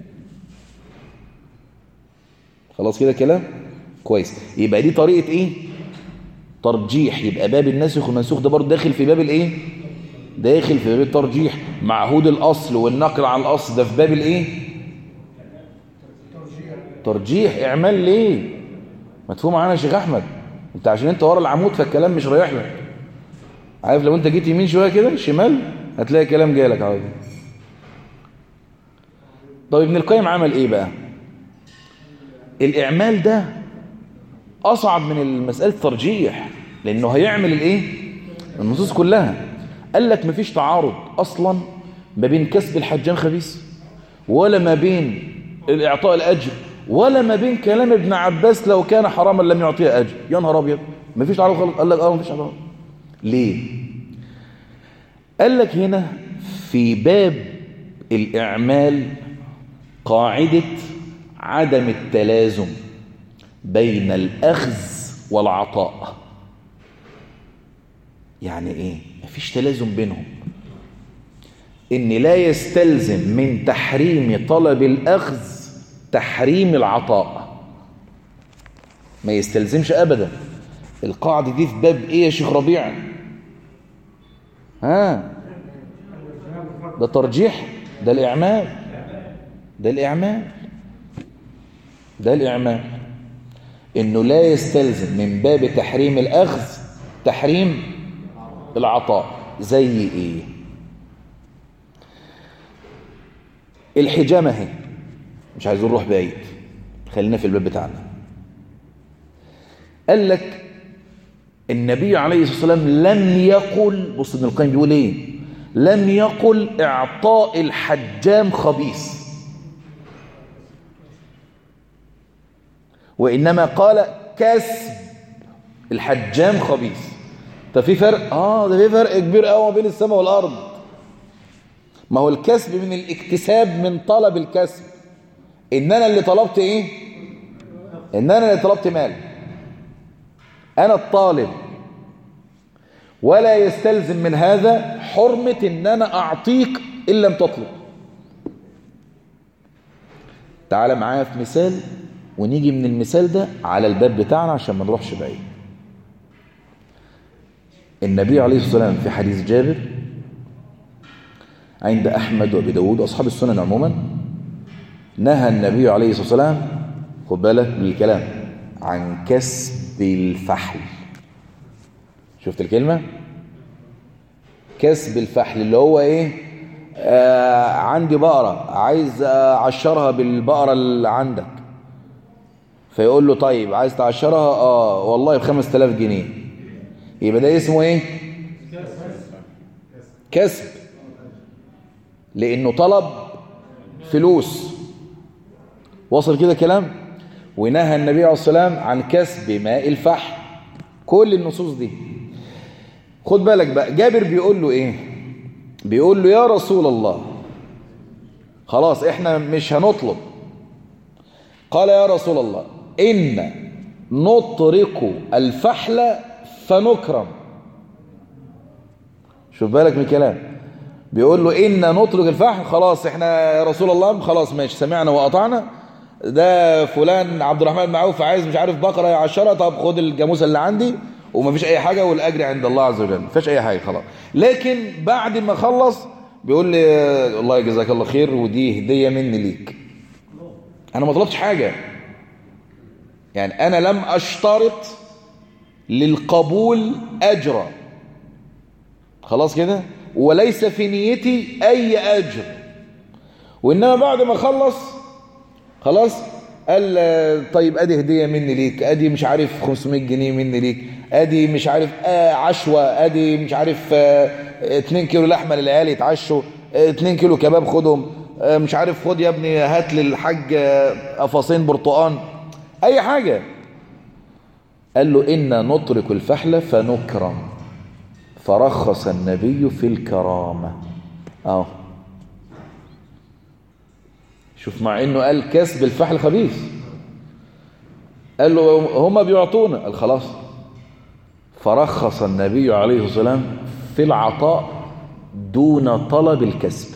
خلاص كده كلام كويس يبقى دي طريقة ايه ترجيح يبقى باب الناسخ والمنسوخ ده برضه داخل في باب الايه داخل في باب الترجيح معهود الاصل والنقل عن الاصل ده في باب الايه ترجيح اعمال ليه مدفوع معانا يا شيخ احمد انت عشان انت ورا العمود فالكلام مش رايح لك عارف لو انت جيت يمين شويه كده شمال هتلاقي كلام جاي عادي طب ابن القيم عمل ايه بقى الاعمال ده اصعب من مساله الترجيح لانه هيعمل الايه النصوص كلها قال لك مفيش تعارض اصلا ما بين كسب الحجام خبيث ولا ما بين الاعطاء الاجر ولا ما بين كلام ابن عباس لو كان حراما لم يعطيه اجر يا نهار ابيض مفيش تعارض خالص قال لك اه مفيش تعارض ليه قال لك هنا في باب الاعمال قاعده عدم التلازم بين الاخذ والعطاء يعني ايه مفيش تلازم بينهم ان لا يستلزم من تحريم طلب الاخذ تحريم العطاء ما يستلزمش ابدا القاعده دي في باب ايه يا شيخ ربيع ها ده ترجيح ده الاعمال ده الاعمال ده الاعمال انه لا يستلزم من باب تحريم الاخذ تحريم العطاء زي ايه الحجامه اهي مش عايزين نروح بعيد خلينا في الباب بتاعنا قال لك النبي عليه الصلاه والسلام لم يقل بص ابن القيم بيقول ايه لم يقل اعطاء الحجام خبيث وانما قال كسب الحجام خبيث طب في فرق اه ده في فرق كبير قوي ما بين السماء والارض ما هو الكسب من الاكتساب من طلب الكسب ان انا اللي طلبت ايه ان انا اللي طلبت مال انا الطالب ولا يستلزم من هذا حرمة ان انا اعطيك ان لم تطلب تعال معايا في مثال ونيجي من المثال ده على الباب بتاعنا عشان ما نروحش بعيد النبي عليه الصلاة والسلام في حديث جابر عند أحمد وأبي داود وأصحاب السنن عموما نهى النبي عليه الصلاة والسلام خد بالك من الكلام عن كسب الفحل شفت الكلمة كسب الفحل اللي هو ايه آه عندي بقرة عايز اعشرها بالبقرة اللي عندك فيقول له طيب عايز تعشرها اه والله بخمس تلاف جنيه يبقى ده اسمه ايه كسب لانه طلب فلوس وصل كده كلام ونهى النبي عليه الصلاة والسلام عن كسب ماء الفحم كل النصوص دي خد بالك بقى جابر بيقول له ايه بيقول له يا رسول الله خلاص احنا مش هنطلب قال يا رسول الله إن نطرق الفحل فنكرم شوف بالك من الكلام بيقول له إن نطرق الفحل خلاص احنا يا رسول الله خلاص ماشي سمعنا وقطعنا ده فلان عبد الرحمن معوف عايز مش عارف بقرة عشرة طب خد الجاموسة اللي عندي ومفيش أي حاجة والأجر عند الله عز وجل مفيش أي حاجة خلاص لكن بعد ما خلص بيقول لي الله جزاك الله خير ودي هدية مني ليك أنا ما طلبتش حاجة يعني أنا لم أشترط للقبول أجرا خلاص كده وليس في نيتي أي أجر وإنما بعد ما خلص خلاص قال طيب ادي هديه مني ليك ادي مش عارف 500 جنيه مني ليك ادي مش عارف آه عشوه ادي مش عارف آه 2 كيلو لحمه للعيال يتعشوا آه 2 كيلو كباب خدهم آه مش عارف خد يا ابني هات للحاج آه قفصين برتقان اي حاجه قال له إنا نترك الفحل فنكرم فرخص النبي في الكرامة اهو شوف مع انه قال كسب الفحل خبيث قال له هما بيعطونا قال خلاص فرخص النبي عليه الصلاة والسلام في العطاء دون طلب الكسب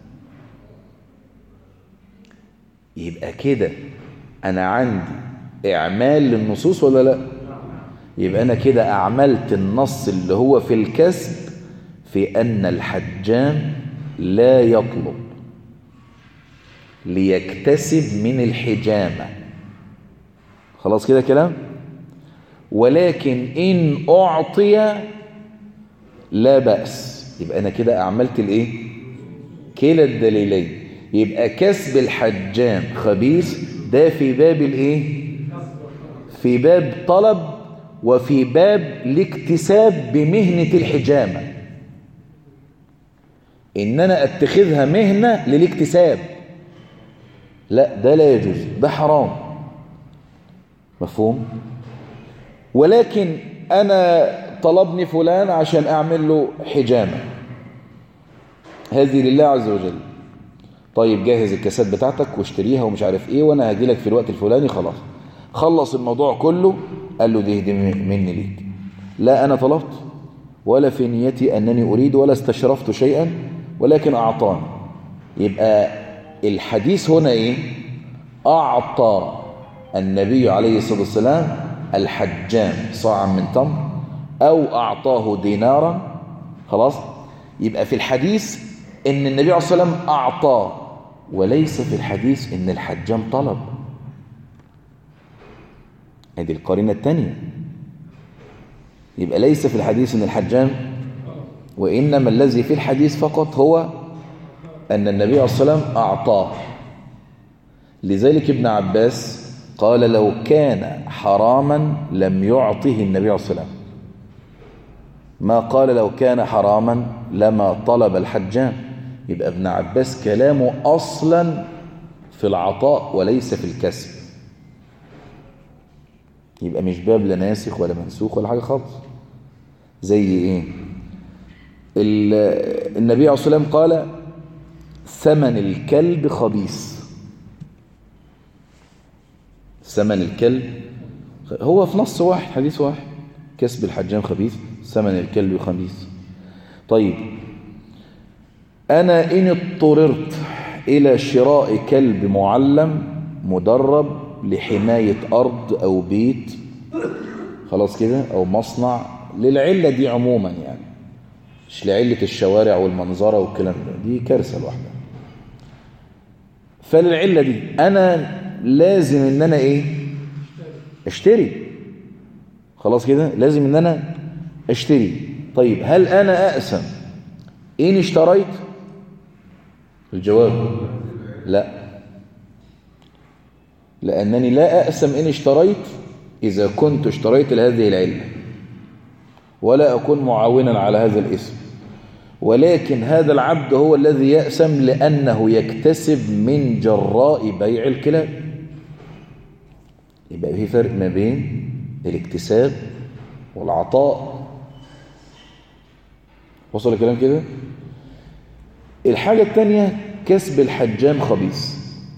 يبقى كده انا عندي اعمال للنصوص ولا لا يبقى انا كده اعملت النص اللي هو في الكسب في ان الحجام لا يطلب ليكتسب من الحجامة خلاص كده كلام ولكن إن أعطي لا بأس يبقى أنا كده أعملت الإيه كلا الدليلين يبقى كسب الحجام خبيث ده في باب الإيه في باب طلب وفي باب الاكتساب بمهنة الحجامة إن أنا أتخذها مهنة للاكتساب لا ده لا يجوز ده حرام مفهوم ولكن أنا طلبني فلان عشان أعمل له حجامة هذه لله عز وجل طيب جهز الكاسات بتاعتك واشتريها ومش عارف ايه وانا هاجي لك في الوقت الفلاني خلاص خلص الموضوع كله قال له دي دي مني ليك لا انا طلبت ولا في نيتي انني اريد ولا استشرفت شيئا ولكن اعطاني يبقى الحديث هنا ايه اعطى النبي عليه الصلاة والسلام الحجام صاعا من تمر او اعطاه دينارا خلاص يبقى في الحديث ان النبي عليه الصلاة والسلام اعطاه وليس في الحديث ان الحجام طلب هذه القرينة الثانية يبقى ليس في الحديث ان الحجام وانما الذي في الحديث فقط هو أن النبي عليه الصلاة والسلام أعطاه لذلك ابن عباس قال لو كان حراما لم يعطه النبي عليه الصلاة والسلام ما قال لو كان حراما لما طلب الحجام يبقى ابن عباس كلامه أصلا في العطاء وليس في الكسب يبقى مش باب لا ناسخ ولا منسوخ ولا حاجة خالص زي ايه النبي عليه الصلاة والسلام قال ثمن الكلب خبيث ثمن الكلب هو في نص واحد حديث واحد كسب الحجام خبيث ثمن الكلب خبيث طيب أنا إن اضطررت إلى شراء كلب معلم مدرب لحماية أرض أو بيت خلاص كده أو مصنع للعلة دي عموما يعني مش لعلة الشوارع والمنظرة والكلام ده دي كارثة لوحدها فللعلة دي أنا لازم إن أنا إيه اشتري خلاص كده لازم إن أنا اشتري طيب هل أنا أقسم إن اشتريت الجواب لا لأنني لا أقسم إن اشتريت إذا كنت اشتريت لهذه العلة ولا أكون معاونا على هذا الاسم ولكن هذا العبد هو الذي يأسم لأنه يكتسب من جراء بيع الكلاب يبقى في فرق ما بين الاكتساب والعطاء وصل الكلام كده الحاجة الثانية كسب الحجام خبيث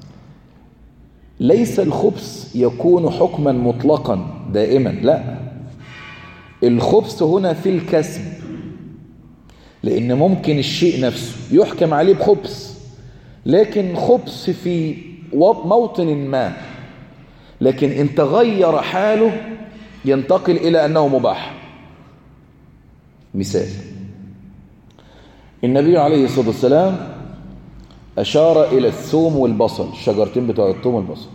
ليس الخبث يكون حكما مطلقا دائما لا الخبث هنا في الكسب لأن ممكن الشيء نفسه يحكم عليه بخبث لكن خبث في موطن ما لكن إن تغير حاله ينتقل إلى أنه مباح مثال النبي عليه الصلاة والسلام أشار إلى الثوم والبصل الشجرتين بتوع الثوم والبصل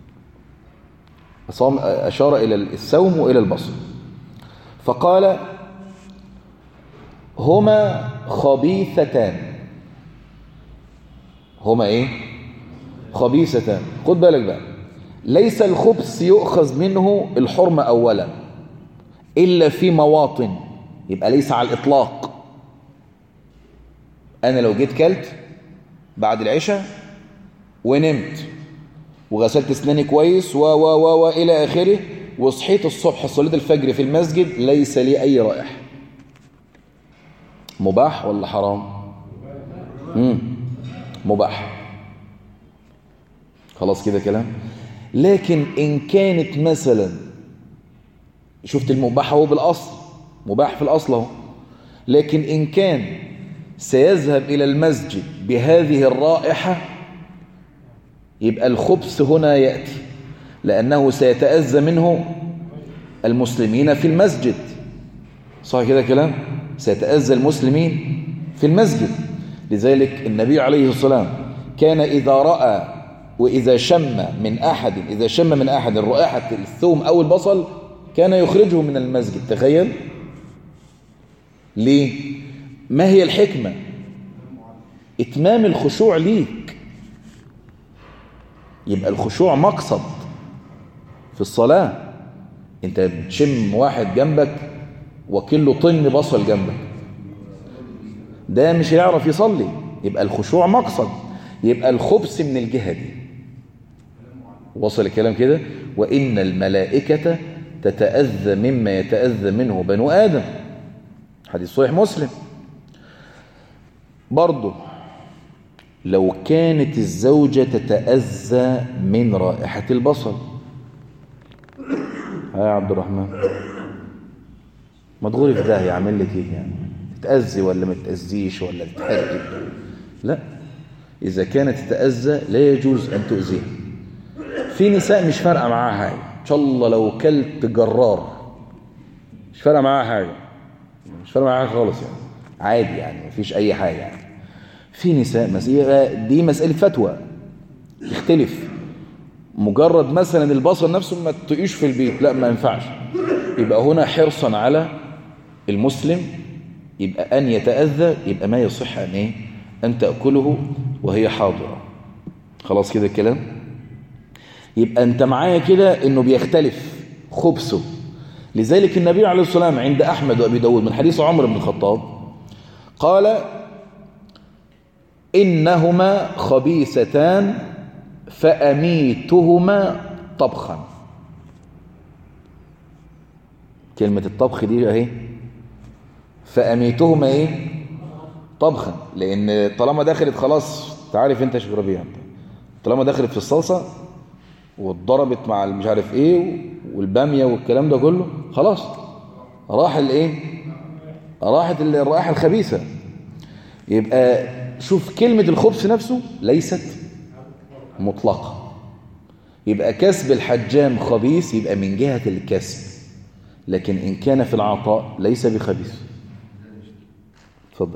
أشار إلى الثوم وإلى البصل فقال هما خبيثتان هما ايه خبيثتان خد بالك بقى ليس الخبث يؤخذ منه الحرمة أولا إلا في مواطن يبقى ليس على الإطلاق أنا لو جيت كلت بعد العشاء ونمت وغسلت اسناني كويس و و و و إلى آخره وصحيت الصبح صليت الفجر في المسجد ليس لي أي رائحة مباح ولا حرام مم. مباح خلاص كده كلام لكن إن كانت مثلا شفت المباح هو بالأصل مباح في الأصل اهو لكن إن كان سيذهب إلى المسجد بهذه الرائحة يبقى الخبث هنا يأتي لأنه سيتأذى منه المسلمين في المسجد صح كده كلام سيتأذى المسلمين في المسجد لذلك النبي عليه الصلاة والسلام كان إذا رأى وإذا شم من أحد إذا شم من أحد رائحة الثوم أو البصل كان يخرجه من المسجد تخيل ليه ما هي الحكمة إتمام الخشوع ليك يبقى الخشوع مقصد في الصلاة انت بتشم واحد جنبك وكله طن بصل جنبك ده مش هيعرف يصلي يبقى الخشوع مقصد يبقى الخبث من الجهة دي وصل الكلام كده وإن الملائكة تتأذى مما يتأذى منه بنو آدم حديث صحيح مسلم برضه لو كانت الزوجة تتأذى من رائحة البصل ها يا عبد الرحمن ما تغوري في ده يعمل لك ايه يعني تتأذي ولا ما تتأذيش ولا تتحرقي لا إذا كانت تتأذى لا يجوز أن تؤذيها في نساء مش فارقة معاها حاجة إن شاء الله لو كلت جرار مش فارقة معاها حاجة مش فارقة معاها خالص يعني عادي يعني مفيش أي حاجة يعني في نساء مسيرة دي مسألة فتوى تختلف مجرد مثلا البصل نفسه ما تقيش في البيت لا ما ينفعش يبقى هنا حرصا على المسلم يبقى أن يتأذى يبقى ما يصح أن إيه أن تأكله وهي حاضرة خلاص كده الكلام يبقى أنت معايا كده أنه بيختلف خبثه لذلك النبي عليه الصلاة والسلام عند أحمد وأبي داود من حديث عمر بن الخطاب قال إنهما خبيثتان فأميتهما طبخا كلمة الطبخ دي اهي فأميتهما ايه طبخا لأن طالما دخلت خلاص تعرف انت شو ربيع طالما دخلت في الصلصة واتضربت مع مش عارف ايه والبامية والكلام ده كله خلاص راح الايه راحت الرائحة الخبيثة يبقى شوف كلمة الخبث نفسه ليست مطلقة يبقى كسب الحجام خبيث يبقى من جهة الكسب لكن إن كان في العطاء ليس بخبيث تفضل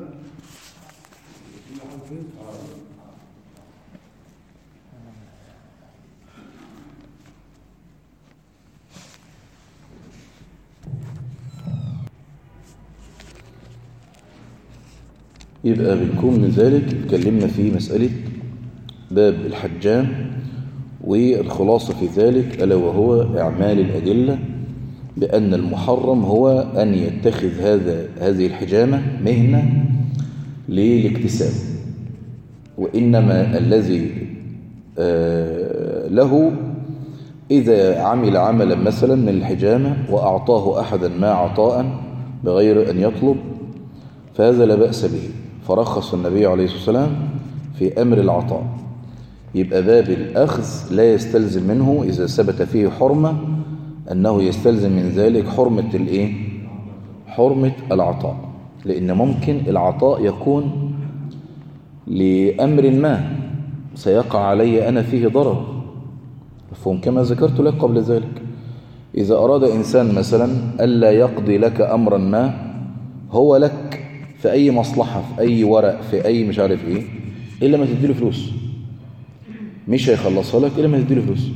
يبقى بنكون من ذلك اتكلمنا في مسألة باب الحجام والخلاصة في ذلك ألا وهو إعمال الأدلة بأن المحرم هو أن يتخذ هذا هذه الحجامة مهنة للاكتساب وإنما الذي له إذا عمل عملا مثلا من الحجامة وأعطاه أحدا ما عطاء بغير أن يطلب فهذا لا بأس به فرخص النبي عليه الصلاة والسلام في أمر العطاء يبقى باب الأخذ لا يستلزم منه إذا ثبت فيه حرمة أنه يستلزم من ذلك حرمة الإيه؟ حرمة العطاء لأن ممكن العطاء يكون لأمر ما سيقع علي أنا فيه ضرر مفهوم كما ذكرت لك قبل ذلك إذا أراد إنسان مثلا ألا يقضي لك أمرا ما هو لك في أي مصلحة في أي ورق في أي مش عارف إيه إلا ما تديله فلوس مش هيخلصها لك إلا ما تديله فلوس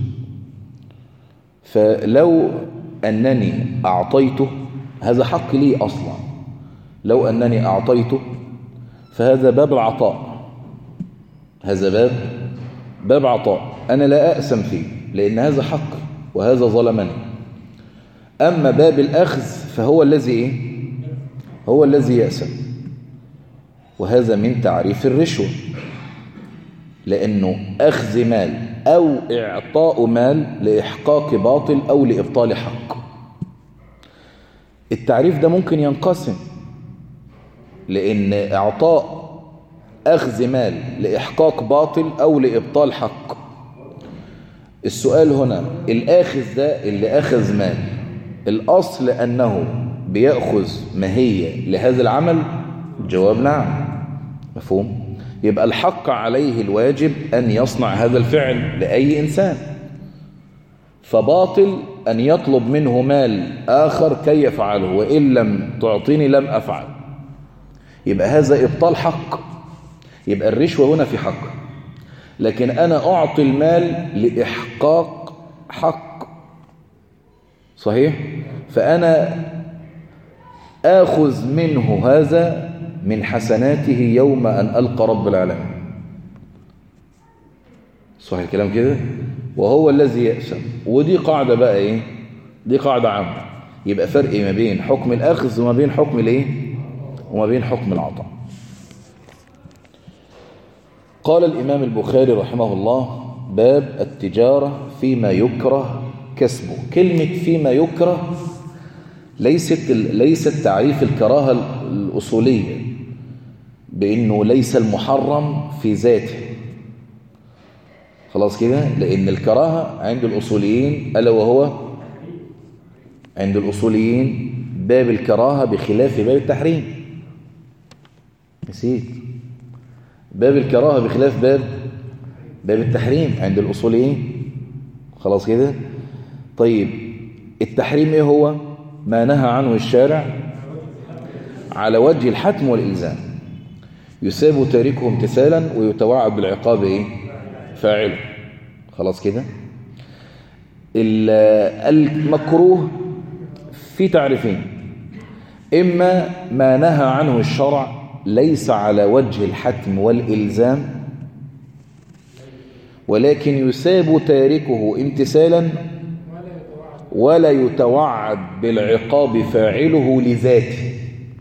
فلو أنني أعطيته هذا حق لي أصلا لو أنني أعطيته فهذا باب العطاء هذا باب باب عطاء أنا لا أأسم فيه لأن هذا حق وهذا ظلمني أما باب الأخذ فهو الذي إيه؟ هو الذي يأسم وهذا من تعريف الرشوة لأنه أخذ مال أو إعطاء مال لإحقاق باطل أو لإبطال حق التعريف ده ممكن ينقسم لأن إعطاء أخذ مال لإحقاق باطل أو لإبطال حق السؤال هنا الآخذ ده اللي أخذ مال الأصل أنه بيأخذ ماهية لهذا العمل جواب نعم مفهوم يبقى الحق عليه الواجب أن يصنع هذا الفعل لأي إنسان فباطل أن يطلب منه مال آخر كي يفعله وإن لم تعطيني لم أفعل يبقى هذا إبطال حق يبقى الرشوة هنا في حق لكن أنا أعطي المال لإحقاق حق صحيح فأنا آخذ منه هذا من حسناته يوم أن ألقى رب العالمين صحيح الكلام كده وهو الذي يأسم ودي قاعدة بقى إيه دي قاعدة عامة يبقى فرق ما بين حكم الأخذ وما بين حكم الإيه وما بين حكم العطاء قال الإمام البخاري رحمه الله باب التجارة فيما يكره كسبه كلمة فيما يكره ليست ليست تعريف الكراهة الأصولية بأنه ليس المحرم في ذاته خلاص كده لأن الكراهة عند الأصوليين ألا وهو عند الأصوليين باب الكراهة بخلاف باب التحريم نسيت باب الكراهة بخلاف باب باب التحريم عند الأصوليين خلاص كده طيب التحريم ايه هو ما نهى عنه الشارع على وجه الحتم والإلزام يساب تاركه امتثالا ويتوعد بالعقاب ايه فاعله خلاص كده المكروه في تعريفين إما ما نهى عنه الشرع ليس على وجه الحتم والإلزام ولكن يساب تاركه امتثالا ولا يتوعد بالعقاب فاعله لذاته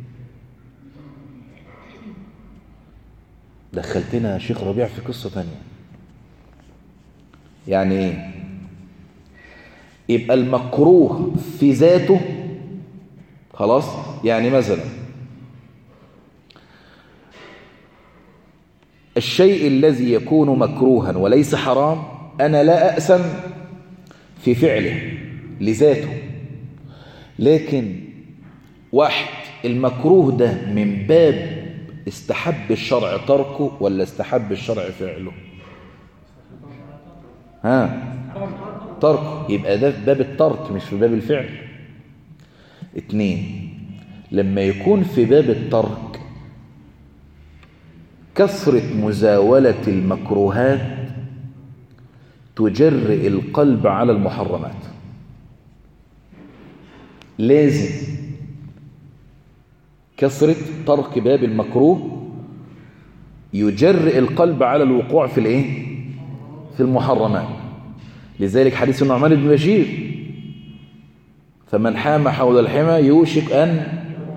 دخلتنا يا شيخ ربيع في قصة تانية يعني ايه يبقى المكروه في ذاته خلاص يعني مثلا الشيء الذي يكون مكروها وليس حرام أنا لا أأسم في فعله لذاته لكن واحد المكروه ده من باب استحب الشرع تركه ولا استحب الشرع فعله ها ترك يبقى ده في باب الترك مش في باب الفعل اتنين لما يكون في باب الترك كثرة مزاولة المكروهات تجرئ القلب على المحرمات لازم كثرة ترك باب المكروه يجرئ القلب على الوقوع في الايه في المحرمات لذلك حديث النعمان بن بشير فمن حام حول الحمى يوشك أن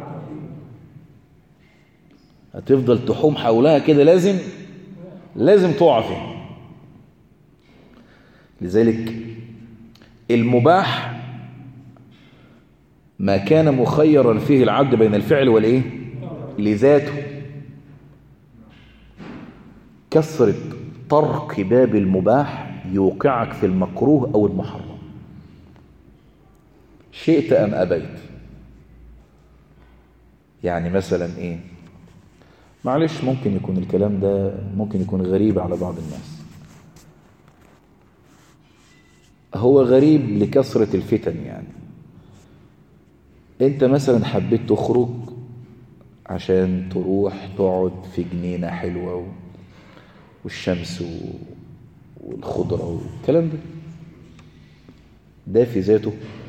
هتفضل تحوم حولها كده لازم لازم تقع فيها لذلك المباح ما كان مخيرا فيه العبد بين الفعل والإيه لذاته كثرة طرق باب المباح يوقعك في المكروه أو المحرم شئت أم أبيت يعني مثلا إيه معلش ممكن يكون الكلام ده ممكن يكون غريب على بعض الناس هو غريب لكثرة الفتن يعني انت مثلا حبيت تخرج عشان تروح تقعد في جنينة حلوة والشمس والخضرة والكلام ده ده في ذاته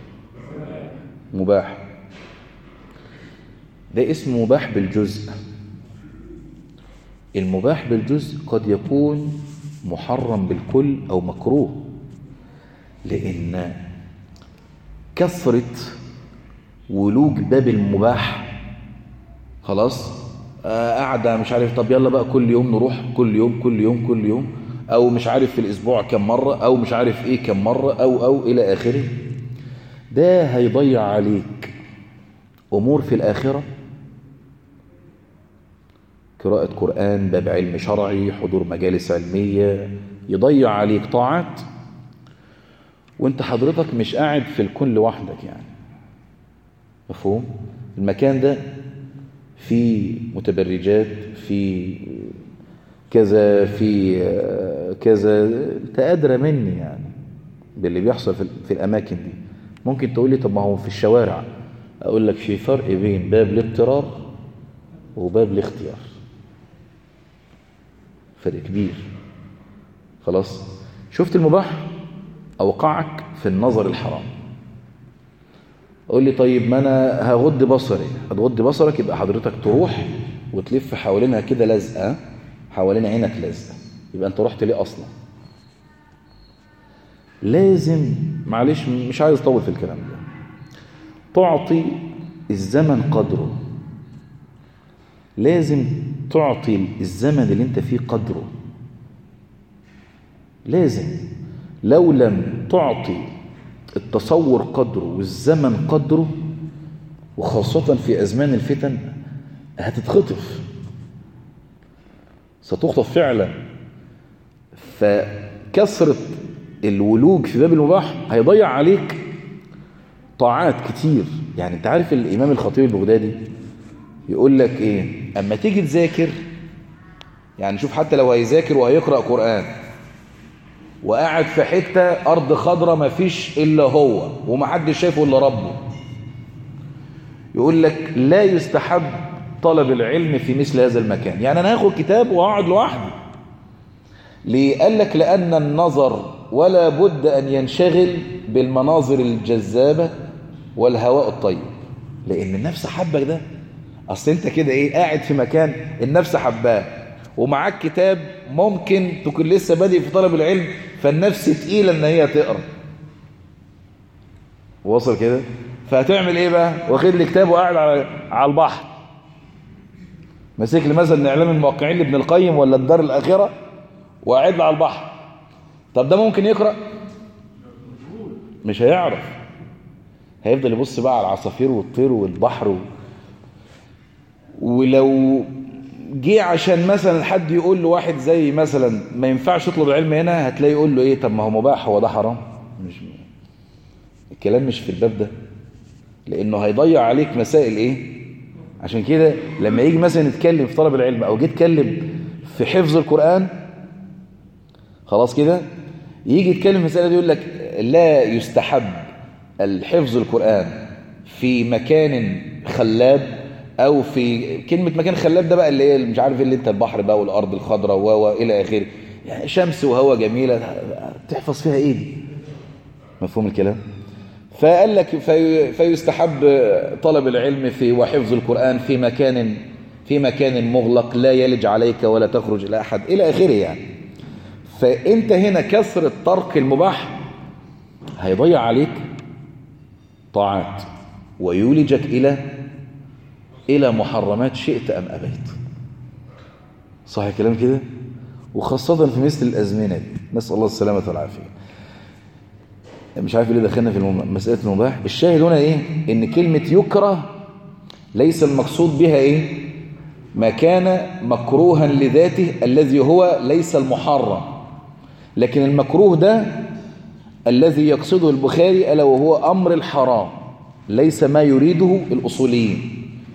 مباح ده اسمه مباح بالجزء المباح بالجزء قد يكون محرم بالكل أو مكروه لأن كثرة ولوج باب المباح خلاص آه قاعدة مش عارف طب يلا بقى كل يوم نروح كل يوم كل يوم كل يوم أو مش عارف في الأسبوع كم مرة أو مش عارف إيه كم مرة أو أو إلى آخره ده هيضيع عليك أمور في الآخرة قراءة قرآن باب علم شرعي حضور مجالس علمية يضيع عليك طاعات وانت حضرتك مش قاعد في الكون لوحدك يعني مفهوم المكان ده فيه متبرجات في كذا في كذا انت ادرى مني يعني باللي بيحصل في, في الاماكن دي ممكن تقول لي طب ما هو في الشوارع اقول لك في فرق بين باب الاضطرار وباب الاختيار فرق كبير خلاص شفت المباح اوقعك في النظر الحرام قول لي طيب ما انا هغض بصري هتغض بصرك يبقى حضرتك تروح وتلف حوالينها كده لازقه حوالين عينك لازقه يبقى انت رحت ليه اصلا لازم معلش مش عايز اطول في الكلام ده تعطي الزمن قدره لازم تعطي الزمن اللي انت فيه قدره لازم لو لم تعطي التصور قدره والزمن قدره وخاصة في أزمان الفتن هتتخطف ستخطف فعلا فكثرة الولوج في باب المباح هيضيع عليك طاعات كتير يعني انت عارف الإمام الخطيب البغدادي يقول لك ايه اما تيجي تذاكر يعني شوف حتى لو هيذاكر وهيقرأ قرآن وقاعد في حتة أرض خضراء ما فيش إلا هو ومحدش شايفه إلا ربه يقول لك لا يستحب طلب العلم في مثل هذا المكان يعني أنا هاخد كتاب وأقعد لوحدي ليه قال لك لأن النظر ولا بد أن ينشغل بالمناظر الجذابة والهواء الطيب لأن النفس حبك ده أصل أنت كده إيه قاعد في مكان النفس حباه ومعاك كتاب ممكن تكون لسه بادئ في طلب العلم فالنفس تقيلة ان هي تقرا وصل كده فهتعمل ايه بقى واخد لي كتاب وقاعد على على البحر ماسك لي مثلا اعلام الموقعين لابن القيم ولا الدار الاخره وقاعد لي على البحر طب ده ممكن يقرا مش هيعرف هيفضل يبص بقى على العصافير والطير والبحر و... ولو جه عشان مثلا حد يقول له واحد زي مثلا ما ينفعش يطلب العلم هنا هتلاقي يقول له ايه طب ما هو مباح هو ده حرام مش الكلام مش في الباب ده لانه هيضيع عليك مسائل ايه عشان كده لما يجي مثلا يتكلم في طلب العلم او جه يتكلم في حفظ القرآن خلاص كده يجي يتكلم في المسألة دي يقول لك لا يستحب الحفظ القرآن في مكان خلاب او في كلمة مكان خلاب ده بقى اللي هي مش عارف اللي انت البحر بقى والارض الخضراء و الى اخره يعني شمس وهواء جميلة تحفظ فيها ايه دي مفهوم الكلام فقال لك في فيستحب طلب العلم في وحفظ القرآن في مكان في مكان مغلق لا يلج عليك ولا تخرج إلى أحد إلى آخره يعني فأنت هنا كثرة ترك المباح هيضيع عليك طاعات ويولجك إلى إلى محرمات شئت أم أبيت صح الكلام كده وخاصة في مثل الأزمنة دي نسأل الله السلامة والعافية مش عارف ليه دخلنا في المم... مسألة المباح الشاهد هنا ايه ان كلمة يكره ليس المقصود بها ايه ما كان مكروها لذاته الذي هو ليس المحرم لكن المكروه ده الذي يقصده البخاري ألا وهو أمر الحرام ليس ما يريده الأصوليين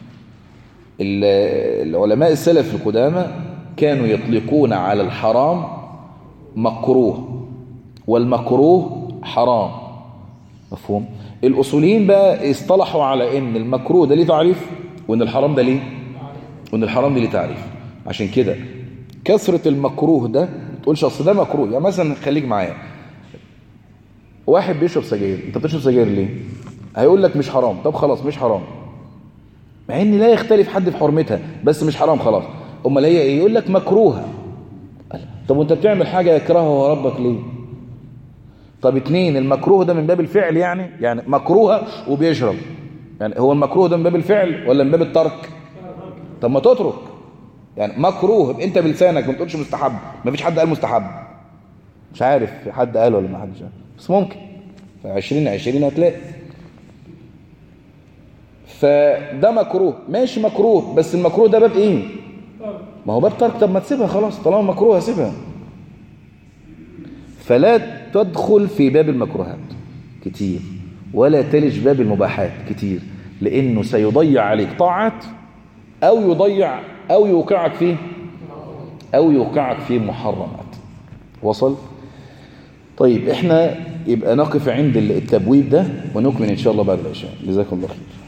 العلماء السلف القدامى كانوا يطلقون على الحرام مكروه والمكروه حرام مفهوم الأصوليين بقى اصطلحوا على ان المكروه ده ليه تعريف وان الحرام ده ليه وان الحرام ده ليه تعريف عشان كده كثرة المكروه ده ما تقولش اصل ده مكروه يعني مثلا خليك معايا واحد بيشرب سجاير انت بتشرب سجاير ليه هيقول لك مش حرام طب خلاص مش حرام مع ان لا يختلف حد في حرمتها بس مش حرام خلاص امال هي ايه يقول لك مكروهه طب وانت بتعمل حاجه يكرهها ربك ليه طب اتنين المكروه ده من باب الفعل يعني يعني مكروهه وبيشرب يعني هو المكروه ده من باب الفعل ولا من باب الترك طب ما تترك يعني مكروه انت بلسانك ما تقولش مستحب ما فيش حد قال مستحب مش عارف حد قال ولا ما حدش قال بس ممكن في 20 20 هتلاقي فده مكروه ماشي مكروه بس المكروه ده باب ايه ما هو باب ترك طب ما تسيبها خلاص طالما مكروه سيبها فلا تدخل في باب المكروهات كتير ولا تلج باب المباحات كتير لانه سيضيع عليك طاعات او يضيع او يوقعك فيه او يوقعك في محرمات وصل طيب احنا يبقى نقف عند التبويب ده ونكمل ان شاء الله بعد العشاء جزاكم الله خير